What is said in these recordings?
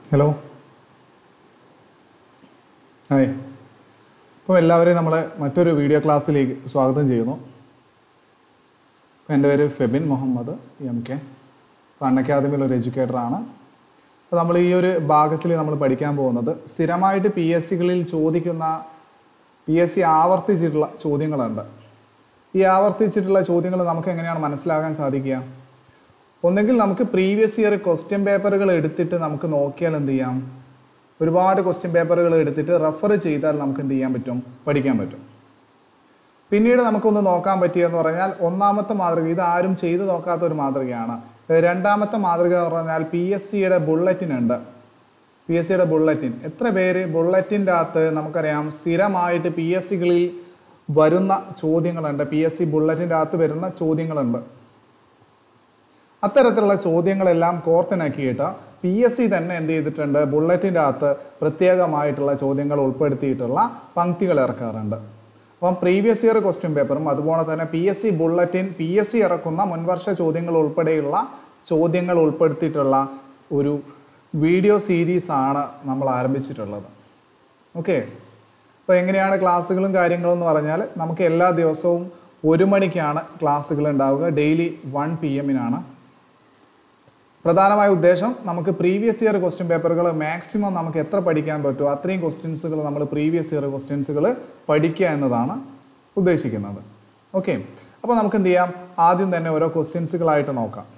hello hi അപ്പോൾ എല്ലാവരെയും നമ്മൾ മറ്റൊരു വീഡിയോ ക്ലാസ്സിലേക്ക് സ്വാഗതം ചെയ്യുന്നു അപ്പോൾ എൻ്റെ പേര് ഫെബിൻ മുഹമ്മദ് എം കെ അൺ അക്കാദമിയിൽ ഒരു എഡ്യൂക്കേറ്ററാണ് അപ്പോൾ നമ്മൾ ഈ ഒരു ഭാഗത്തിൽ നമ്മൾ പഠിക്കാൻ പോകുന്നത് സ്ഥിരമായിട്ട് പി എസ് സികളിൽ ചോദിക്കുന്ന പി എസ് സി ആവർത്തിച്ചിട്ടുള്ള ചോദ്യങ്ങളുണ്ട് ഈ ആവർത്തിച്ചിട്ടുള്ള ചോദ്യങ്ങൾ നമുക്ക് എങ്ങനെയാണ് മനസ്സിലാക്കാൻ സാധിക്കുക ഒന്നെങ്കിൽ നമുക്ക് പ്രീവിയസ് ഇയർ ക്വസ്റ്റ്യൻ പേപ്പറുകൾ എടുത്തിട്ട് നമുക്ക് നോക്കിയാൽ എന്ത് ചെയ്യാം ഒരുപാട് ക്വസ്റ്റ്യൻ പേപ്പറുകൾ എടുത്തിട്ട് റെഫർ ചെയ്താൽ നമുക്ക് എന്ത് ചെയ്യാൻ പറ്റും പഠിക്കാൻ പറ്റും പിന്നീട് നമുക്കൊന്ന് നോക്കാൻ പറ്റിയെന്ന് പറഞ്ഞാൽ ഒന്നാമത്തെ മാതൃക ഇത് ആരും ചെയ്തു നോക്കാത്ത ഒരു മാതൃകയാണ് രണ്ടാമത്തെ മാതൃക എന്ന് പറഞ്ഞാൽ പി എസ് സിയുടെ ബുള്ളറ്റിൻ ഉണ്ട് പി എസ് സിയുടെ ബുള്ളറ്റിൻ എത്ര പേര് ബുള്ളറ്റിൻ്റെ അകത്ത് നമുക്കറിയാം സ്ഥിരമായിട്ട് പി എസ് സികളിൽ വരുന്ന ചോദ്യങ്ങളുണ്ട് പി എസ് സി ബുള്ളറ്റിൻ്റെ അകത്ത് വരുന്ന ചോദ്യങ്ങളുണ്ട് അത്തരത്തിലുള്ള ചോദ്യങ്ങളെല്ലാം കോർത്തിണക്കിയിട്ട് പി എസ് സി തന്നെ എന്ത് ചെയ്തിട്ടുണ്ട് ബുള്ളറ്റിൻ്റെ അകത്ത് പ്രത്യേകമായിട്ടുള്ള ചോദ്യങ്ങൾ ഉൾപ്പെടുത്തിയിട്ടുള്ള പങ്ക്തികൾ ഇറക്കാറുണ്ട് അപ്പം പ്രീവിയസ് ഇയർ ക്വസ്റ്റ്യൻ പേപ്പറും അതുപോലെ തന്നെ P S C bulletin P S C ഇറക്കുന്ന മുൻവർഷ ചോദ്യങ്ങൾ ഉൾപ്പെടെയുള്ള ചോദ്യങ്ങൾ ഉൾപ്പെടുത്തിയിട്ടുള്ള ഒരു വീഡിയോ സീരീസ് ആണ് നമ്മൾ ആരംഭിച്ചിട്ടുള്ളത് ഓക്കെ അപ്പോൾ എങ്ങനെയാണ് ക്ലാസ്സുകളും കാര്യങ്ങളും എന്ന് പറഞ്ഞാൽ നമുക്ക് എല്ലാ ദിവസവും ഒരു മണിക്കാണ് ക്ലാസ്സുകൾ ഉണ്ടാവുക ഡെയിലി വൺ പി എമ്മിനാണ് പ്രധാനമായ ഉദ്ദേശം നമുക്ക് പ്രീവിയസ് ഇയർ ക്വസ്റ്റ്യൻ പേപ്പറുകൾ മാക്സിമം നമുക്ക് എത്ര പഠിക്കാൻ പറ്റുമോ അത്രയും ക്വസ്റ്റ്യൻസുകൾ നമ്മൾ പ്രീവിയസ് ഇയർ ക്വസ്റ്റ്യൻസുകൾ പഠിക്കുക എന്നതാണ് ഉദ്ദേശിക്കുന്നത് ഓക്കെ അപ്പോൾ നമുക്ക് എന്ത് ചെയ്യാം ആദ്യം തന്നെ ഓരോ ക്വസ്റ്റ്യൻസുകളായിട്ട് നോക്കാം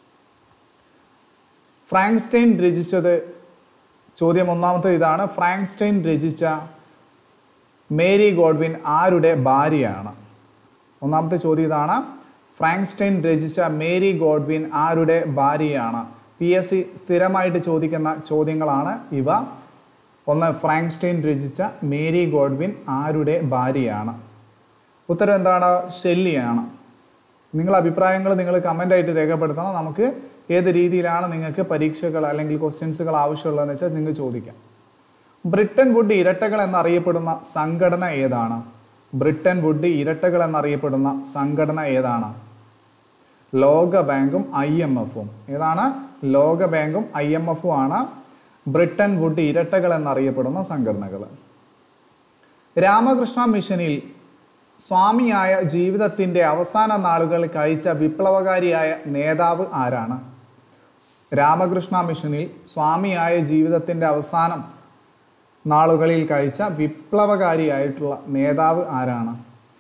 ഫ്രാങ്ക്സ്റ്റൈൻ രചിച്ചത് ചോദ്യം ഒന്നാമത്തെ ഇതാണ് ഫ്രാങ്ക്സ്റ്റൈൻ രചിച്ച മേരി ഗോഡ്വിൻ ആരുടെ ഭാര്യയാണ് ഒന്നാമത്തെ ചോദ്യം ഇതാണ് ഫ്രാങ്ക്സ്റ്റൈൻ രചിച്ച മേരി ഗോഡ്വിൻ ആരുടെ ഭാര്യയാണ് പി എസ് സി സ്ഥിരമായിട്ട് ചോദിക്കുന്ന ചോദ്യങ്ങളാണ് ഇവ ഒന്ന് ഫ്രാങ്ക്സ്റ്റൈൻ രചിച്ച മേരി ഗോഡ്വിൻ ആരുടെ ഭാര്യയാണ് ഉത്തരം എന്താണ് ഷെല്ലിയാണ് നിങ്ങളുടെ അഭിപ്രായങ്ങൾ നിങ്ങൾ കമൻ്റ് ആയിട്ട് രേഖപ്പെടുത്തണം നമുക്ക് ഏത് രീതിയിലാണ് നിങ്ങൾക്ക് പരീക്ഷകൾ അല്ലെങ്കിൽ ക്വസ്റ്റ്യൻസുകൾ ആവശ്യമുള്ളതെന്ന് വെച്ചാൽ നിങ്ങൾ ചോദിക്കാം ബ്രിട്ടൻ വുഡ് ഇരട്ടകൾ എന്നറിയപ്പെടുന്ന സംഘടന ഏതാണ് ബ്രിട്ടൻ വുഡ് ഇരട്ടകൾ എന്നറിയപ്പെടുന്ന സംഘടന ഏതാണ് ലോക ബാങ്കും ഐ എം എഫും ഏതാണ് ലോക ബാങ്കും ഐ എം എഫും ആണ് ബ്രിട്ടൻ വുഡ് ഇരട്ടകൾ എന്നറിയപ്പെടുന്ന സംഘടനകൾ രാമകൃഷ്ണ മിഷനിൽ സ്വാമിയായ ജീവിതത്തിന്റെ അവസാന നാളുകൾ കഴിച്ച വിപ്ലവകാരിയായ നേതാവ് ആരാണ് രാമകൃഷ്ണ മിഷനിൽ സ്വാമിയായ ജീവിതത്തിന്റെ അവസാനം നാളുകളിൽ കഴിച്ച വിപ്ലവകാരിയായിട്ടുള്ള നേതാവ് ആരാണ്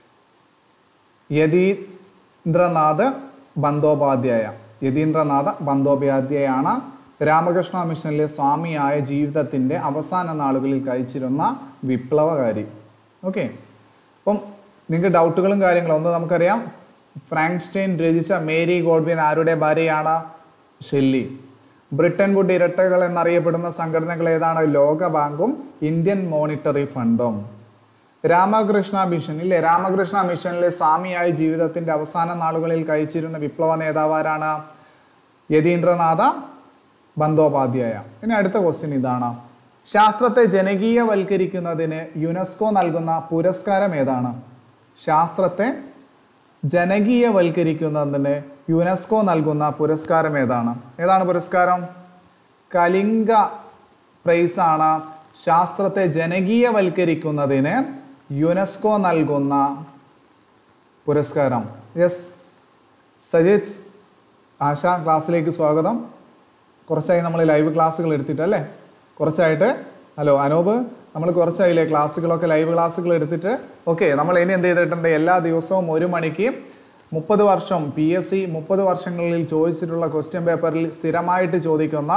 യതീന്ദ്രനാഥ് ബന്ദോപാധ്യായ യതീന്ദ്രനാഥ ബന്ദോപാധ്യായാണ് രാമകൃഷ്ണ മിഷനിലെ സ്വാമിയായ ജീവിതത്തിന്റെ അവസാന നാളുകളിൽ കഴിച്ചിരുന്ന വിപ്ലവകാരി ഓക്കെ അപ്പം നിങ്ങൾക്ക് ഡൗട്ടുകളും കാര്യങ്ങളും ഒന്ന് നമുക്കറിയാം ഫ്രാങ്ക്സ്റ്റൈൻ രചിച്ച മേരി ഗോഡ്വിൻ ആരുടെ ഭാര്യയാണ് ഷെല്ലി ബ്രിട്ടൻ വുഡ് ഇരട്ടകൾ എന്നറിയപ്പെടുന്ന സംഘടനകൾ ഏതാണ് ലോക ബാങ്കും ഇന്ത്യൻ മോണിറ്ററി ഫണ്ടും രാമകൃഷ്ണ മിഷനിൽ രാമകൃഷ്ണ മിഷനിലെ സ്വാമിയായ ജീവിതത്തിന്റെ അവസാന നാളുകളിൽ കഴിച്ചിരുന്ന വിപ്ലവ നേതാവ് ആരാണ് യതീന്ദ്രനാഥ ബന്ദോപാധ്യായ ഇനി അടുത്ത ക്വസ്റ്റ്യൻ ഇതാണ് ശാസ്ത്രത്തെ ജനകീയവൽക്കരിക്കുന്നതിന് യുനെസ്കോ നൽകുന്ന പുരസ്കാരം ഏതാണ് ശാസ്ത്രത്തെ ജനകീയവൽക്കരിക്കുന്നതിന് യുനെസ്കോ നൽകുന്ന പുരസ്കാരം ഏതാണ് ഏതാണ് പുരസ്കാരം കലിംഗ പ്രൈസ് ആണ് ശാസ്ത്രത്തെ ജനകീയവൽക്കരിക്കുന്നതിന് യുനെസ്കോ നൽകുന്ന പുരസ്കാരം യെസ് സജിത് ആശ ക്ലാസ്സിലേക്ക് സ്വാഗതം കുറച്ചായി നമ്മൾ ലൈവ് ക്ലാസ്സുകൾ എടുത്തിട്ടല്ലേ കുറച്ചായിട്ട് ഹലോ അനൂപ് നമ്മൾ കുറച്ചായില്ലേ ക്ലാസ്സുകളൊക്കെ ലൈവ് ക്ലാസ്സുകൾ എടുത്തിട്ട് ഓക്കെ നമ്മൾ ഇനി എന്ത് ചെയ്തിട്ടുണ്ട് എല്ലാ ദിവസവും ഒരു മണിക്ക് മുപ്പത് വർഷം പി എസ് സി മുപ്പത് വർഷങ്ങളിൽ ചോദിച്ചിട്ടുള്ള ക്വസ്റ്റ്യൻ പേപ്പറിൽ സ്ഥിരമായിട്ട് ചോദിക്കുന്ന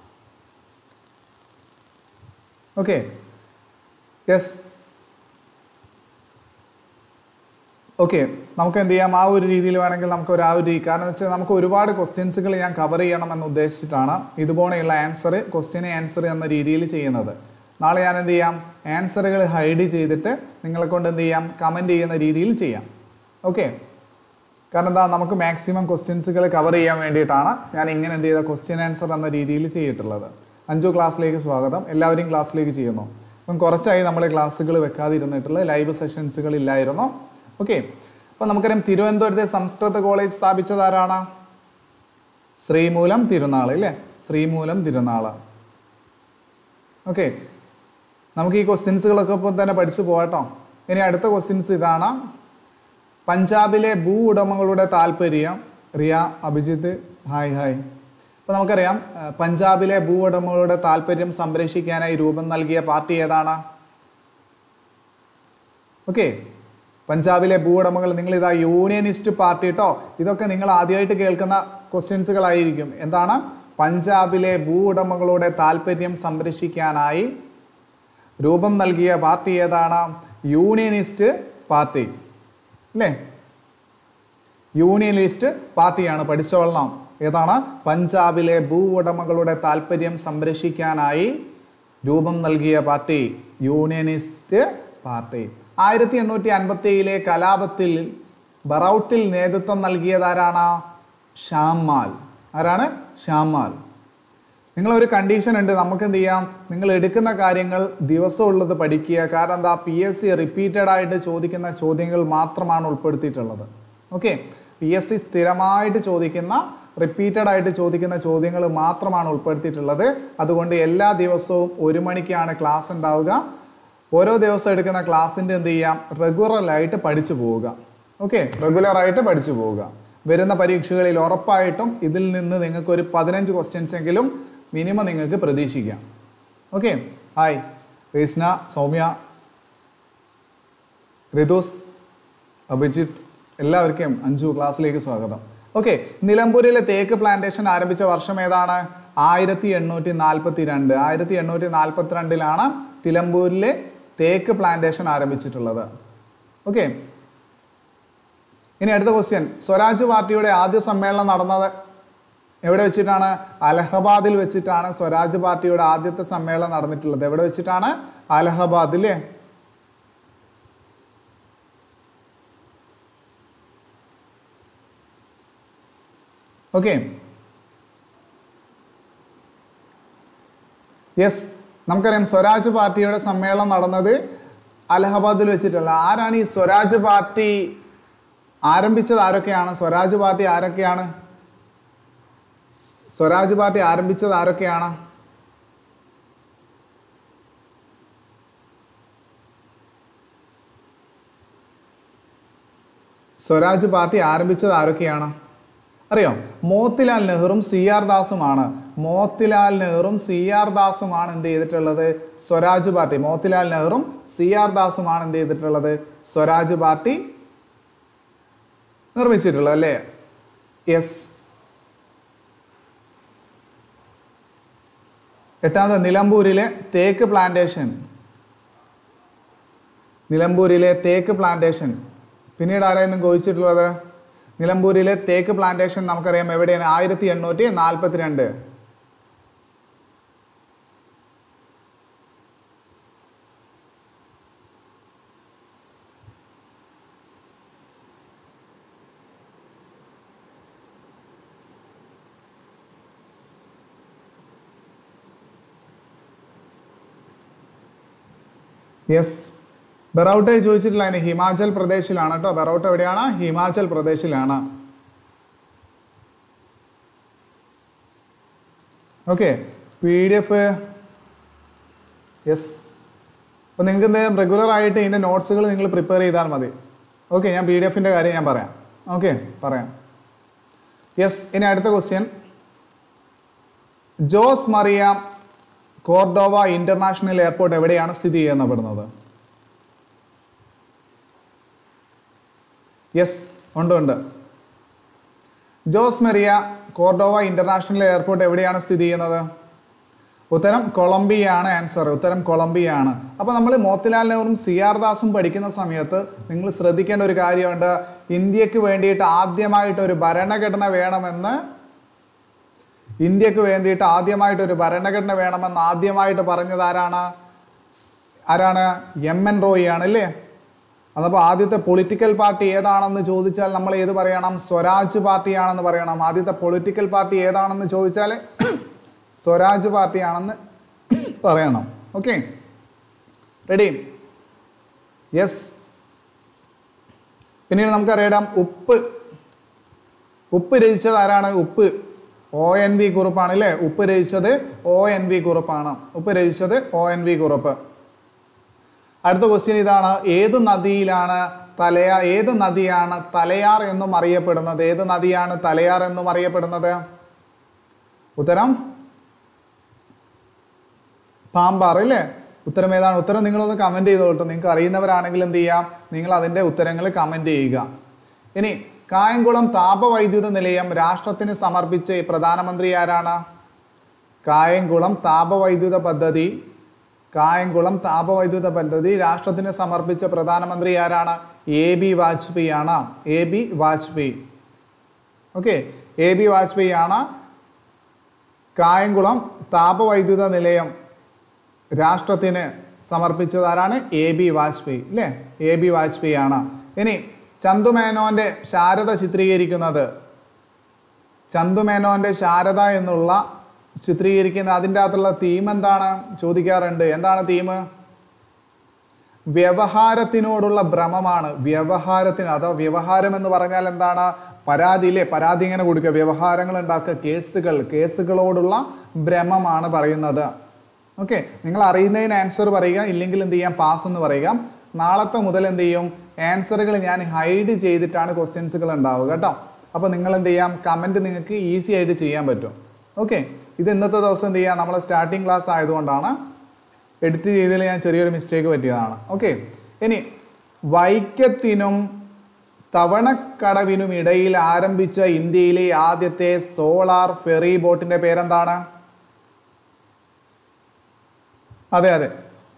ഓക്കെ യെസ് ഓക്കെ നമുക്ക് എന്ത് ചെയ്യാം ആ ഒരു രീതിയിൽ വേണമെങ്കിൽ നമുക്ക് ഒരു ആ ഒരു രീതി കാരണം വെച്ചാൽ നമുക്ക് ഒരുപാട് ക്വസ്റ്റ്യൻസുകൾ ഞാൻ കവർ ചെയ്യണം എന്ന് ഉദ്ദേശിച്ചിട്ടാണ് ഇതുപോലെയുള്ള ആൻസർ ക്വസ്റ്റ്യന് ആൻസർ എന്ന രീതിയിൽ ചെയ്യുന്നത് നാളെ ഞാൻ എന്ത് ചെയ്യാം ആൻസറുകൾ ഹൈഡ് ചെയ്തിട്ട് നിങ്ങളെ കൊണ്ട് എന്ത് ചെയ്യാം കമൻറ്റ് ചെയ്യുന്ന രീതിയിൽ ചെയ്യാം ഓക്കെ കാരണം എന്താ നമുക്ക് മാക്സിമം ക്വസ്റ്റ്യൻസുകൾ കവർ ചെയ്യാൻ വേണ്ടിയിട്ടാണ് ഞാൻ ഇങ്ങനെ എന്ത് ചെയ്ത ക്വസ്റ്റ്യൻ ആൻസർ എന്ന രീതിയിൽ ചെയ്തിട്ടുള്ളത് അഞ്ചു ക്ലാസ്സിലേക്ക് സ്വാഗതം എല്ലാവരെയും ക്ലാസ്സിലേക്ക് ചെയ്യുന്നു അപ്പം കുറച്ചായി നമ്മൾ ക്ലാസ്സുകൾ വെക്കാതിരുന്നിട്ടുള്ള ലൈവ് സെഷൻസുകൾ ഇല്ലായിരുന്നു ഓക്കെ അപ്പം നമുക്കറിയാം തിരുവനന്തപുരത്തെ സംസ്കൃത കോളേജ് സ്ഥാപിച്ചത് ആരാണ് ശ്രീമൂലം തിരുനാൾ ഇല്ലേ ശ്രീമൂലം തിരുനാൾ ഓക്കെ നമുക്ക് ഈ ക്വസ്റ്റ്യൻസുകളൊക്കെ ഇപ്പം തന്നെ പഠിച്ചു പോകട്ടോ ഇനി അടുത്ത ക്വസ്റ്റ്യൻസ് ഇതാണ് പഞ്ചാബിലെ ഭൂ ഉടമകളുടെ താല്പര്യം റിയ അഭിജിത്ത് ഹായ് ഹായ് അപ്പൊ നമുക്കറിയാം ആ, പഞ്ചാബിലെ ഭൂ ഉടമകളുടെ താല്പര്യം സംരക്ഷിക്കാനായി രൂപം നൽകിയ പാർട്ടി ഏതാണ് ഓക്കെ പഞ്ചാബിലെ ഭൂ ഉടമകൾ നിങ്ങൾ ഇതാ യൂണിയനിസ്റ്റ് പാർട്ടി കേട്ടോ ഇതൊക്കെ നിങ്ങൾ ആദ്യമായിട്ട് കേൾക്കുന്ന ക്വസ്റ്റ്യൻസുകളായിരിക്കും എന്താണ് പഞ്ചാബിലെ ഭൂ ഉടമകളുടെ താല്പര്യം സംരക്ഷിക്കാനായി രൂപം നൽകിയ പാർട്ടി ഏതാണ് യൂണിയനിസ്റ്റ് പാർട്ടി അല്ലേ യൂണിയനിസ്റ്റ് പാർട്ടിയാണ് പഠിച്ചോളണം ഏതാണ് പഞ്ചാബിലെ ഭൂ ഉടമകളുടെ താല്പര്യം സംരക്ഷിക്കാനായി രൂപം നൽകിയ പാർട്ടി യൂണിയനിസ്റ്റ് പാർട്ടി ആയിരത്തി എണ്ണൂറ്റി അൻപത്തിയിലെ കലാപത്തിൽ ബറൌട്ടിൽ നേതൃത്വം നൽകിയതാരാണ് ഷാമാൽ ആരാണ് ഷാമാൽ നിങ്ങൾ ഒരു കണ്ടീഷൻ ഉണ്ട് നമുക്ക് എന്ത് ചെയ്യാം നിങ്ങൾ എടുക്കുന്ന കാര്യങ്ങൾ ദിവസം ഉള്ളത് പഠിക്കുക കാരണം എന്താ പി എസ് സി റിപ്പീറ്റഡ് ആയിട്ട് ചോദിക്കുന്ന ചോദ്യങ്ങൾ മാത്രമാണ് ഉൾപ്പെടുത്തിയിട്ടുള്ളത് ഓക്കെ പി എസ് സി സ്ഥിരമായിട്ട് ചോദിക്കുന്ന റിപ്പീറ്റഡ് ആയിട്ട് ചോദിക്കുന്ന ചോദ്യങ്ങൾ മാത്രമാണ് ഉൾപ്പെടുത്തിയിട്ടുള്ളത് അതുകൊണ്ട് എല്ലാ ദിവസവും ഒരു മണിക്കാണ് ക്ലാസ് ഉണ്ടാവുക ഓരോ ദിവസം എടുക്കുന്ന ക്ലാസ്സിന്റെ എന്ത് ചെയ്യാം റെഗുലർ ആയിട്ട് പഠിച്ചു പോവുക ഓക്കെ റെഗുലർ ആയിട്ട് പഠിച്ചു പോവുക വരുന്ന പരീക്ഷകളിൽ ഉറപ്പായിട്ടും ഇതിൽ നിന്ന് നിങ്ങൾക്ക് ഒരു പതിനഞ്ച് ക്വസ്റ്റ്യൻസ് എങ്കിലും മിനിമം നിങ്ങൾക്ക് പ്രതീക്ഷിക്കാം ഓക്കെ ഹായ് റീസ്ന സൗമ്യ ഋതുസ് അഭിജിത്ത് എല്ലാവർക്കും അഞ്ചു ക്ലാസ്സിലേക്ക് സ്വാഗതം ഓക്കെ നിലമ്പൂരിലെ തേക്ക് പ്ലാന്റേഷൻ ആരംഭിച്ച വർഷം ഏതാണ് ആയിരത്തി എണ്ണൂറ്റി നാൽപ്പത്തി രണ്ട് ആയിരത്തി എണ്ണൂറ്റി നാൽപ്പത്തി രണ്ടിലാണ് നിലമ്പൂരിലെ തേക്ക് പ്ലാന്റേഷൻ ആരംഭിച്ചിട്ടുള്ളത് ഓക്കെ ഇനി അടുത്ത ക്വസ്റ്റ്യൻ സ്വരാജ് പാർട്ടിയുടെ ആദ്യ സമ്മേളനം നടന്നത് എവിടെ വെച്ചിട്ടാണ് അലഹബാദിൽ വെച്ചിട്ടാണ് സ്വരാജ് പാർട്ടിയുടെ ആദ്യത്തെ സമ്മേളനം നടന്നിട്ടുള്ളത് എവിടെ വെച്ചിട്ടാണ് അലഹബാദിലെ ഓക്കെ യെസ് നമുക്കറിയാം സ്വരാജ് പാർട്ടിയുടെ സമ്മേളനം നടന്നത് അലഹബാദിൽ വെച്ചിട്ടല്ല ആരാണ് ഈ സ്വരാജ് പാർട്ടി ആരംഭിച്ചത് ആരൊക്കെയാണ് സ്വരാജ് പാർട്ടി ആരൊക്കെയാണ് സ്വരാജ് പാർട്ടി ആരംഭിച്ചത് ആരൊക്കെയാണ് സ്വരാജ് പാർട്ടി ആരംഭിച്ചത് ആരൊക്കെയാണ് അറിയോ മോത്തിലാൽ നെഹ്റും സി ആർ ദാസുമാണ് മോത്തിലാൽ നെഹ്റും സി ആർ ദാസുമാണ് എന്ത് ചെയ്തിട്ടുള്ളത് സ്വരാജ് പാർട്ടി മോത്തിലാൽ നെഹ്റും സി ആർ ദാസുമാണ് എന്ത് ചെയ്തിട്ടുള്ളത് സ്വരാജ് പാർട്ടി നിർമ്മിച്ചിട്ടുള്ളത് അല്ലേ യെസ് എട്ടാമത് നിലമ്പൂരിലെ തേക്ക് പ്ലാന്റേഷൻ നിലമ്പൂരിലെ തേക്ക് പ്ലാന്റേഷൻ പിന്നീട് ആരായിരുന്നു ചോദിച്ചിട്ടുള്ളത് നിലമ്പൂരിലെ തേക്ക് പ്ലാന്റേഷൻ നമുക്കറിയാം എവിടെയാണ് ആയിരത്തി എണ്ണൂറ്റി നാൽപ്പത്തിരണ്ട് യെസ് ബറൌട്ടെ ചോദിച്ചിട്ടില്ല അതിന് ഹിമാചൽ പ്രദേശിലാണ് കേട്ടോ ബറൌട്ട് എവിടെയാണ് ഹിമാചൽ പ്രദേശിലാണ് okay P D F yes അപ്പോൾ നിങ്ങൾക്ക് എന്തെങ്കിലും റെഗുലർ ആയിട്ട് ഇതിൻ്റെ നോട്ട്സുകൾ നിങ്ങൾ പ്രിപ്പയർ ചെയ്താൽ മതി ഓക്കെ ഞാൻ പി ഡി എഫിൻ്റെ കാര്യം ഞാൻ പറയാം ഓക്കെ പറയാം യെസ് ഇനി അടുത്ത question Jose Maria Cordova international airport എവിടെയാണ് സ്ഥിതി ചെയ്യപ്പെടുന്നത് യെസ് ഉണ്ട് ഉണ്ട് Jose Maria Cordova international airport എവിടെയാണ് സ്ഥിതി ചെയ്യുന്നത് ഉത്തരം കൊളംബിയാണ് ആൻസർ ഉത്തരം കൊളംബിയാണ് അപ്പൊ നമ്മൾ മോത്തിലാൽ നെഹ്റും സി ആർ ദാസും പഠിക്കുന്ന സമയത്ത് നിങ്ങൾ ശ്രദ്ധിക്കേണ്ട ഒരു കാര്യമുണ്ട് ഇന്ത്യക്ക് വേണ്ടിയിട്ട് ആദ്യമായിട്ട് ഒരു ഭരണഘടന വേണമെന്ന് ഇന്ത്യക്ക് വേണ്ടിയിട്ട് ആദ്യമായിട്ട് ഒരു ഭരണഘടന വേണമെന്ന് ആദ്യമായിട്ട് പറഞ്ഞത് ആരാണ് ആരാണ് എം എൻ റോയി ആണ് അല്ലേ അതപ്പോൾ ആദ്യത്തെ പൊളിറ്റിക്കൽ പാർട്ടി ഏതാണെന്ന് ചോദിച്ചാൽ നമ്മൾ ഏത് പറയണം സ്വരാജ് പാർട്ടിയാണെന്ന് പറയണം ആദ്യത്തെ പൊളിറ്റിക്കൽ പാർട്ടി ഏതാണെന്ന് ചോദിച്ചാൽ സ്വരാജ് പാർട്ടിയാണെന്ന് പറയണം ഓക്കെ റെഡി യെസ് പിന്നീട് നമുക്കറിയാം ഉപ്പ് ഉപ്പ് രചിച്ചത് ആരാണ് ഉപ്പ് ഒ എൻ വി കുറുപ്പാണ് അല്ലേ ഉപ്പ് രചിച്ചത് ഒ എൻ വി കുറുപ്പാണ് ഉപ്പ് രചിച്ചത് ഒ എൻ വി കുറുപ്പ് അടുത്ത ക്വസ്റ്റ്യൻ ഇതാണ് ഏത് നദിയിലാണ് തലയാ ഏത് നദിയാണ് തലയാർ എന്നും അറിയപ്പെടുന്നത് ഏത് നദിയാണ് തലയാർ എന്നും അറിയപ്പെടുന്നത് ഉത്തരം പാമ്പാർ അല്ലേ ഉത്തരം ഏതാണ് ഉത്തരം നിങ്ങളൊന്ന് കമന്റ് ചെയ്തോട്ടോ നിങ്ങൾക്ക് അറിയുന്നവരാണെങ്കിൽ എന്ത് ചെയ്യാം നിങ്ങൾ അതിന്റെ ഉത്തരങ്ങൾ കമന്റ് ചെയ്യുക ഇനി കായംകുളം താപവൈദ്യുത നിലയം രാഷ്ട്രത്തിന് സമർപ്പിച്ച ഈ പ്രധാനമന്ത്രി ആരാണ് കായംകുളം താപവൈദ്യുത പദ്ധതി കായംകുളം താപവൈദ്യുത പദ്ധതി രാഷ്ട്രത്തിന് സമർപ്പിച്ച പ്രധാനമന്ത്രി ആരാണ് എ ബി വാജ്പേയി ആണ് A B Vajpayee okay A B Vajpayee ആണ് കായംകുളം താപവൈദ്യുത നിലയം രാഷ്ട്രത്തിന് സമർപ്പിച്ചത് ആരാണ് എ ബി വാജ്പേയി അല്ലേ എ ബി വാജ്പേയി ആണ് ഇനി ചന്തുമേനോന്റെ ശാരദ ചിത്രീകരിക്കുന്നത് ചന്തുമേനോന്റെ ശാരദ എന്നുള്ള ചിത്രീകരിക്കുന്ന അതിൻ്റെ അകത്തുള്ള തീം എന്താണ് ചോദിക്കാറുണ്ട് എന്താണ് തീം വ്യവഹാരത്തിനോടുള്ള ഭ്രമമാണ് വ്യവഹാരത്തിന് അതോ വ്യവഹാരം എന്ന് പറഞ്ഞാൽ എന്താണ് പരാതിയിലെ പരാതി ഇങ്ങനെ കൊടുക്കുക വ്യവഹാരങ്ങൾ ഉണ്ടാക്കുക കേസുകൾ കേസുകളോടുള്ള ഭ്രമമാണ് പറയുന്നത് ഓക്കെ നിങ്ങൾ അറിയുന്നതിന് ആൻസർ പറയുക ഇല്ലെങ്കിൽ എന്ത് ചെയ്യാം പാസ് എന്ന് പറയുക നാളത്തെ മുതൽ എന്ത് ചെയ്യും ആൻസറുകൾ ഞാൻ ഹൈഡ് ചെയ്തിട്ടാണ് ക്വസ്റ്റ്യൻസുകൾ ഉണ്ടാവുക കേട്ടോ അപ്പോൾ നിങ്ങൾ എന്ത് ചെയ്യാം കമൻറ്റ് നിങ്ങൾക്ക് ഈസി ആയിട്ട് ചെയ്യാൻ പറ്റും ഓക്കെ ഇത് ഇന്നത്തെ ദിവസം എന്ത് ചെയ്യാം നമ്മൾ സ്റ്റാർട്ടിംഗ് ക്ലാസ് ആയതുകൊണ്ടാണ് എഡിറ്റ് ചെയ്തതിൽ ഞാൻ ചെറിയൊരു മിസ്റ്റേക്ക് പറ്റിയതാണ് ഓക്കെ ഇനി വൈക്കത്തിനും തവണക്കടവിനും ഇടയിൽ ആരംഭിച്ച ഇന്ത്യയിലെ ആദ്യത്തെ സോളാർ ഫെറി ബോട്ടിന്റെ പേരെന്താണ് അതെ അതെ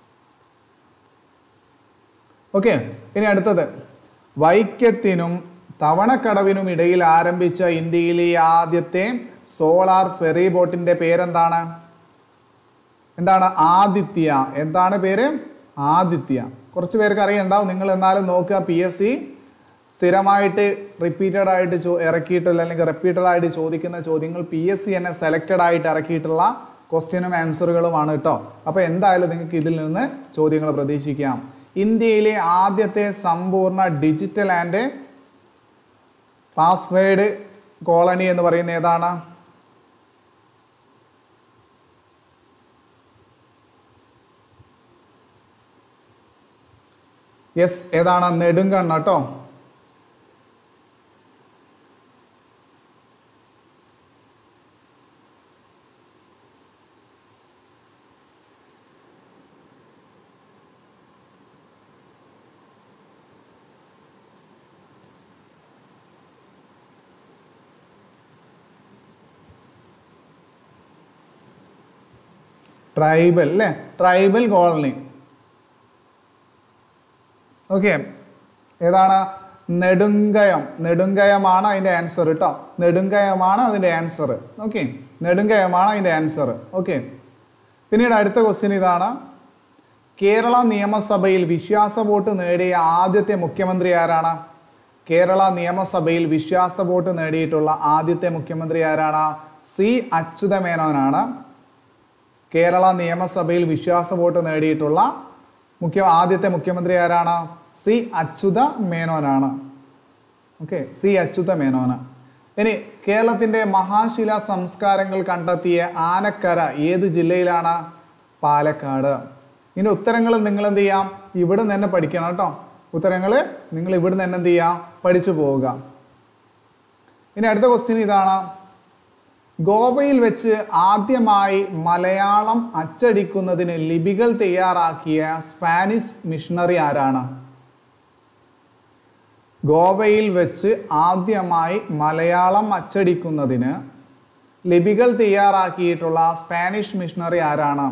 ഓക്കെ ഇനി അടുത്തത് വൈക്കത്തിനും തവണക്കടവിനും ഇടയിൽ ആരംഭിച്ച ഇന്ത്യയിലെ ആദ്യത്തെ സോളാർ ഫെറി ബോട്ടിന്റെ പേരെന്താണ് എന്താണ് ആദിത്യ എന്താണ് പേര് ആദിത്യ കുറച്ച് പേർക്ക് അറിയണ്ടാവും നിങ്ങൾ എന്നാലും നോക്കുക പി എസ് സി സ്ഥിരമായിട്ട് റിപ്പീറ്റഡ് ആയിട്ട് ചോ ഇറക്കിയിട്ടുള്ള അല്ലെങ്കിൽ റിപ്പീറ്റഡ് ആയിട്ട് ചോദിക്കുന്ന ചോദ്യങ്ങൾ പി എസ് സി എന്നെ സെലക്റ്റഡ് ആയിട്ട് ഇറക്കിയിട്ടുള്ള ക്വസ്റ്റ്യനും ആൻസറുകളുമാണ് കേട്ടോ അപ്പോൾ എന്തായാലും നിങ്ങൾക്ക് ഇതിൽ നിന്ന് ചോദ്യങ്ങൾ പ്രതീക്ഷിക്കാം ഇന്ത്യയിലെ ആദ്യത്തെ സമ്പൂർണ്ണ ഡിജിറ്റൽ ആൻഡ് പാസ്വേഡ് കോളനി എന്ന് പറയുന്ന ഏതാണ് യെസ് ഏതാണ് നെടുങ്കണ്ണ കേട്ടോ ട്രൈബൽ അല്ലേ ട്രൈബൽ കോളനി ഓക്കെ ഏതാണ് നെടുങ്കയം നെടുങ്കയമാണ് അതിന്റെ ആൻസർ കേട്ടോ നെടുങ്കയമാണ് അതിന്റെ ആൻസർ ഓക്കെ നെടുങ്കയമാണ് അതിന്റെ ആൻസർ ഓക്കെ പിന്നീട് അടുത്ത ക്വസ്റ്റ്യൻ ഇതാണ് കേരള നിയമസഭയിൽ വിശ്വാസ വോട്ട് നേടിയ ആദ്യത്തെ മുഖ്യമന്ത്രി ആരാണ് കേരള നിയമസഭയിൽ വിശ്വാസ വോട്ട് നേടിയിട്ടുള്ള ആദ്യത്തെ മുഖ്യമന്ത്രി ആരാണ് സി അച്യുതമേനോനാണ് കേരള നിയമസഭയിൽ വിശ്വാസ വോട്ട് നേടിയിട്ടുള്ള മുഖ്യ ആദ്യത്തെ മുഖ്യമന്ത്രി ആരാണ് സി അച്യുത മേനോനാണ് ഓക്കെ സി അച്യുത മേനോന് ഇനി കേരളത്തിന്റെ മഹാശില സംസ്കാരങ്ങൾ കണ്ടെത്തിയ ആനക്കര ഏത് ജില്ലയിലാണ് പാലക്കാട് ഇനി ഉത്തരങ്ങൾ നിങ്ങൾ എന്ത് ചെയ്യാം ഇവിടെ നിന്ന് തന്നെ പഠിക്കണം കേട്ടോ ഉത്തരങ്ങൾ നിങ്ങൾ ഇവിടെ നിന്ന് തന്നെ എന്ത് ചെയ്യാം പഠിച്ചു പോവുക ഇനി അടുത്ത ക്വസ്റ്റ്യൻ ഇതാണ് ഗോവയിൽ വെച്ച് ആദ്യമായി മലയാളം അച്ചടിക്കുന്നതിന് ലിപികൾ തയ്യാറാക്കിയ സ്പാനിഷ് മിഷണറി ആരാണ് ഗോവയിൽ വെച്ച് ആദ്യമായി മലയാളം അച്ചടിക്കുന്നതിന് ലിപികൾ തയ്യാറാക്കിയിട്ടുള്ള സ്പാനിഷ് മിഷണറി ആരാണ്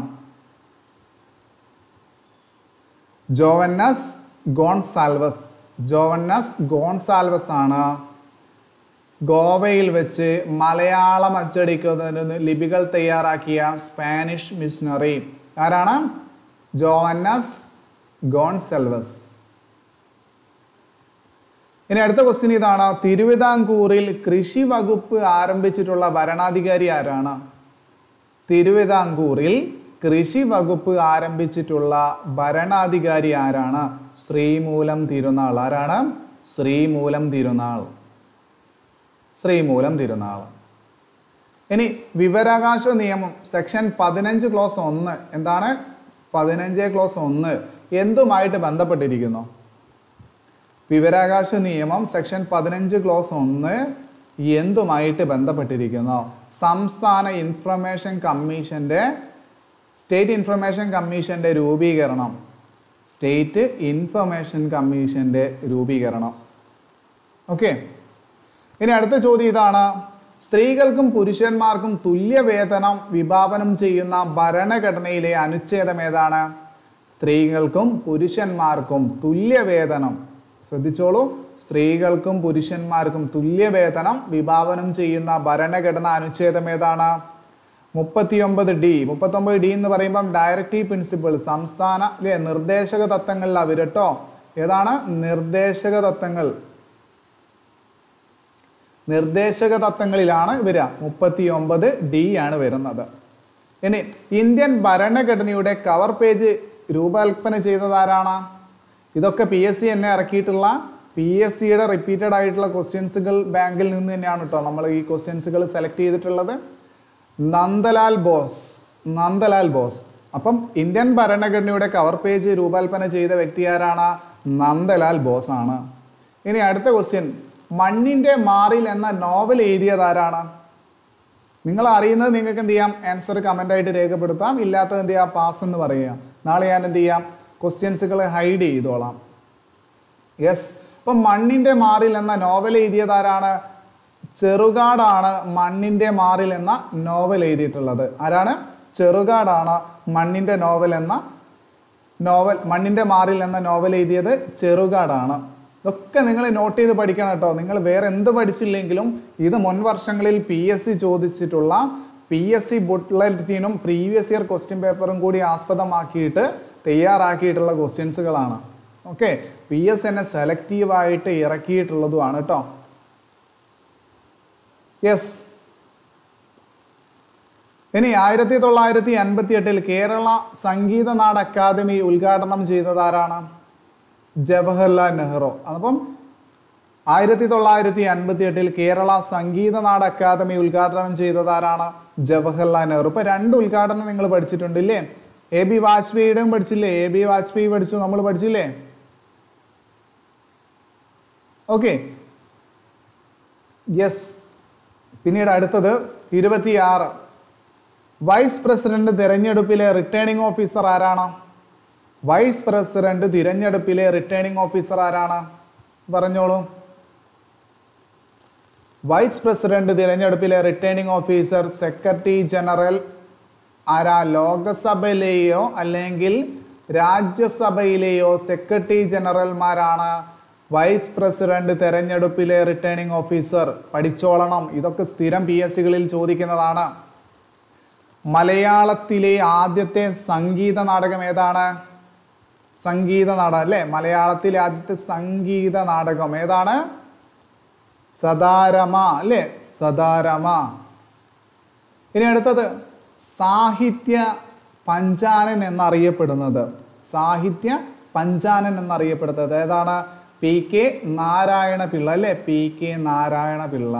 ജോവന്നസ് ഗോൺസാൽവസ് ജോവന്നസ് ഗോൺസാൽവസ് ആണ് ഗോവയിൽ വെച്ച് മലയാളം അച്ചടിക്കുന്നതിന് ലിപികൾ തയ്യാറാക്കിയ സ്പാനിഷ് മിഷണറി ആരാണ് ജോവന്നസ് ഗോൺസെൽവസ് ഇനി അടുത്ത ക്വസ്റ്റ്യൻ ഇതാണ് തിരുവിതാംകൂറിൽ കൃഷി വകുപ്പ് ആരംഭിച്ചിട്ടുള്ള ഭരണാധികാരി ആരാണ് തിരുവിതാംകൂറിൽ കൃഷി വകുപ്പ് ആരംഭിച്ചിട്ടുള്ള ഭരണാധികാരി ആരാണ് ശ്രീമൂലം തിരുനാൾ ആരാണ് ശ്രീമൂലം തിരുനാൾ ശ്രീമൂലം തിരുനാൾ ഇനി വിവരാവകാശ നിയമം സെക്ഷൻ പതിനഞ്ച് ക്ലോസ് ഒന്ന് എന്താണ് പതിനഞ്ച് ക്ലോസ് ഒന്ന് എന്തുമായിട്ട് ബന്ധപ്പെട്ടിരിക്കുന്നു വിവരാവകാശ നിയമം സെക്ഷൻ പതിനഞ്ച് ക്ലോസ് ഒന്ന് എന്തുമായിട്ട് ബന്ധപ്പെട്ടിരിക്കുന്നു സംസ്ഥാന ഇൻഫർമേഷൻ കമ്മീഷന്റെ സ്റ്റേറ്റ് ഇൻഫർമേഷൻ കമ്മീഷന്റെ രൂപീകരണം സ്റ്റേറ്റ് ഇൻഫർമേഷൻ കമ്മീഷന്റെ രൂപീകരണം ഓക്കെ ഇനി അടുത്ത ചോദ്യം ഇതാണ് സ്ത്രീകൾക്കും പുരുഷന്മാർക്കും തുല്യ വേതനം വിഭാവനം ചെയ്യുന്ന ഭരണഘടനയിലെ അനുച്ഛേദം ഏതാണ് സ്ത്രീകൾക്കും പുരുഷന്മാർക്കും തുല്യ വേതനം ശ്രദ്ധിച്ചോളൂ സ്ത്രീകൾക്കും പുരുഷന്മാർക്കും തുല്യ വേതനം വിഭാവനം ചെയ്യുന്ന ഭരണഘടന അനുച്ഛേദം ഏതാണ് മുപ്പത്തിയൊമ്പത് ഡി മുപ്പത്തൊമ്പത് ഡി എന്ന് പറയുമ്പം ഡയറക്റ്റീവ് പ്രിൻസിപ്പിൾ സംസ്ഥാന അല്ലെ നിർദ്ദേശക തത്വങ്ങളിൽ അവരട്ടോ ഏതാണ് നിർദ്ദേശക തത്വങ്ങൾ നിർദ്ദേശക തത്വങ്ങളിലാണ് വരിക മുപ്പത്തി ഒമ്പത് ഡി ആണ് വരുന്നത് ഇനി ഇന്ത്യൻ ഭരണഘടനയുടെ കവർ പേജ് രൂപകൽപ്പന ചെയ്തതാരാണ് ഇതൊക്കെ പി എസ് സി എന്നെ ഇറക്കിയിട്ടുള്ള പി എസ് സിയുടെ റിപ്പീറ്റഡ് ആയിട്ടുള്ള ക്വസ്റ്റ്യൻസുകൾ ബാങ്കിൽ നിന്ന് തന്നെയാണ് കേട്ടോ നമ്മൾ ഈ ക്വസ്റ്റ്യൻസുകൾ സെലക്ട് ചെയ്തിട്ടുള്ളത് നന്ദലാൽ ബോസ് നന്ദലാൽ ബോസ് അപ്പം ഇന്ത്യൻ ഭരണഘടനയുടെ കവർ പേജ് രൂപകൽപ്പന ചെയ്ത വ്യക്തി ആരാണ് നന്ദലാൽ ബോസ് ആണ് ഇനി അടുത്ത ക്വസ്റ്റ്യൻ മണ്ണിന്റെ മാറിൽ എന്ന നോവൽ എഴുതിയത് ആരാണ് നിങ്ങൾ അറിയുന്നത് നിങ്ങൾക്ക് എന്ത് ചെയ്യാം ആൻസർ കമന്റ് ആയിട്ട് രേഖപ്പെടുത്താം ഇല്ലാത്തത് എന്ത് ചെയ്യാം പാസ് എന്ന് പറയുക നാളെ ഞാൻ എന്ത് ചെയ്യാം ക്വസ്റ്റ്യൻസുകൾ ഹൈഡ് ചെയ്തോളാം യെസ് അപ്പം മണ്ണിന്റെ മാറിൽ എന്ന നോവൽ എഴുതിയത് ആരാണ് ചെറുകാടാണ് മണ്ണിന്റെ മാറിൽ എന്ന നോവൽ എഴുതിയിട്ടുള്ളത് ആരാണ് ചെറുകാടാണ് മണ്ണിന്റെ നോവൽ എന്ന നോവൽ മണ്ണിന്റെ മാറിൽ എന്ന നോവൽ എഴുതിയത് ചെറുകാടാണ് ഇതൊക്കെ നിങ്ങൾ നോട്ട് ചെയ്ത് പഠിക്കണം കേട്ടോ നിങ്ങൾ വേറെ എന്ത് പഠിച്ചില്ലെങ്കിലും ഇത് മുൻ വർഷങ്ങളിൽ പി എസ് സി ചോദിച്ചിട്ടുള്ള പി എസ് സി ബുക്ക്ലെറ്റിനും പ്രീവിയസ് ഇയർ ക്വസ്റ്റ്യൻ പേപ്പറും കൂടി ആസ്പദമാക്കിയിട്ട് തയ്യാറാക്കിയിട്ടുള്ള ക്വസ്റ്റ്യൻസുകളാണ് ഓക്കെ പി എസ് എന്നെ സെലക്റ്റീവായിട്ട് ഇറക്കിയിട്ടുള്ളതുമാണ് കേട്ടോ യെസ് ഇനി ആയിരത്തി തൊള്ളായിരത്തി അൻപത്തി എട്ടിൽ കേരള സംഗീത നാട് അക്കാദമി ഉദ്ഘാടനം ചെയ്തത് ആരാണ് ജവഹർലാൽ നെഹ്റു അപ്പം ആയിരത്തി തൊള്ളായിരത്തി അൻപത്തി എട്ടിൽ കേരള സംഗീത നാട് അക്കാദമി ഉദ്ഘാടനം ചെയ്തത് ആരാണ് ജവഹർലാൽ നെഹ്റു ഇപ്പൊ രണ്ട് ഉദ്ഘാടനം നിങ്ങൾ പഠിച്ചിട്ടുണ്ട് ഇല്ലേ എ ബി വാജ്പേയിയുടെയും പഠിച്ചില്ലേ എ ബി വാജ്പേയി പഠിച്ചു നമ്മൾ പഠിച്ചില്ലേ ഓക്കെ യെസ് പിന്നീട് അടുത്തത് ഇരുപത്തിയാറ് വൈസ് പ്രസിഡന്റ് തിരഞ്ഞെടുപ്പിലെ റിട്ടേണിംഗ് ഓഫീസർ ആരാണ് വൈസ് പ്രസിഡന്റ് തിരഞ്ഞെടുപ്പിലെ റിട്ടേണിംഗ് ഓഫീസർ ആരാണ് പറഞ്ഞോളൂ വൈസ് പ്രസിഡന്റ് തിരഞ്ഞെടുപ്പിലെ റിട്ടേണിംഗ് ഓഫീസർ സെക്രട്ടറി ജനറൽ ആരാ ലോകസഭയിലെയോ അല്ലെങ്കിൽ രാജ്യസഭയിലെയോ സെക്രട്ടറി ജനറൽമാരാണ് വൈസ് പ്രസിഡന്റ് തെരഞ്ഞെടുപ്പിലെ റിട്ടേണിംഗ് ഓഫീസർ പഠിച്ചോളണം ഇതൊക്കെ സ്ഥിരം പി എസ് സികളിൽ ചോദിക്കുന്നതാണ് മലയാളത്തിലെ ആദ്യത്തെ സംഗീത നാടകം ഏതാണ് സംഗീത നാടകം അല്ലെ മലയാളത്തിലെ ആദ്യത്തെ സംഗീത നാടകം ഏതാണ് സദാരമ അല്ലെ സദാരമ ഇനി അടുത്തത് സാഹിത്യ പഞ്ചാനൻ എന്നറിയപ്പെടുന്നത് സാഹിത്യ പഞ്ചാനൻ എന്നറിയപ്പെടുന്നത് ഏതാണ് പി കെ നാരായണ പിള്ള അല്ലെ P K Narayana Pillai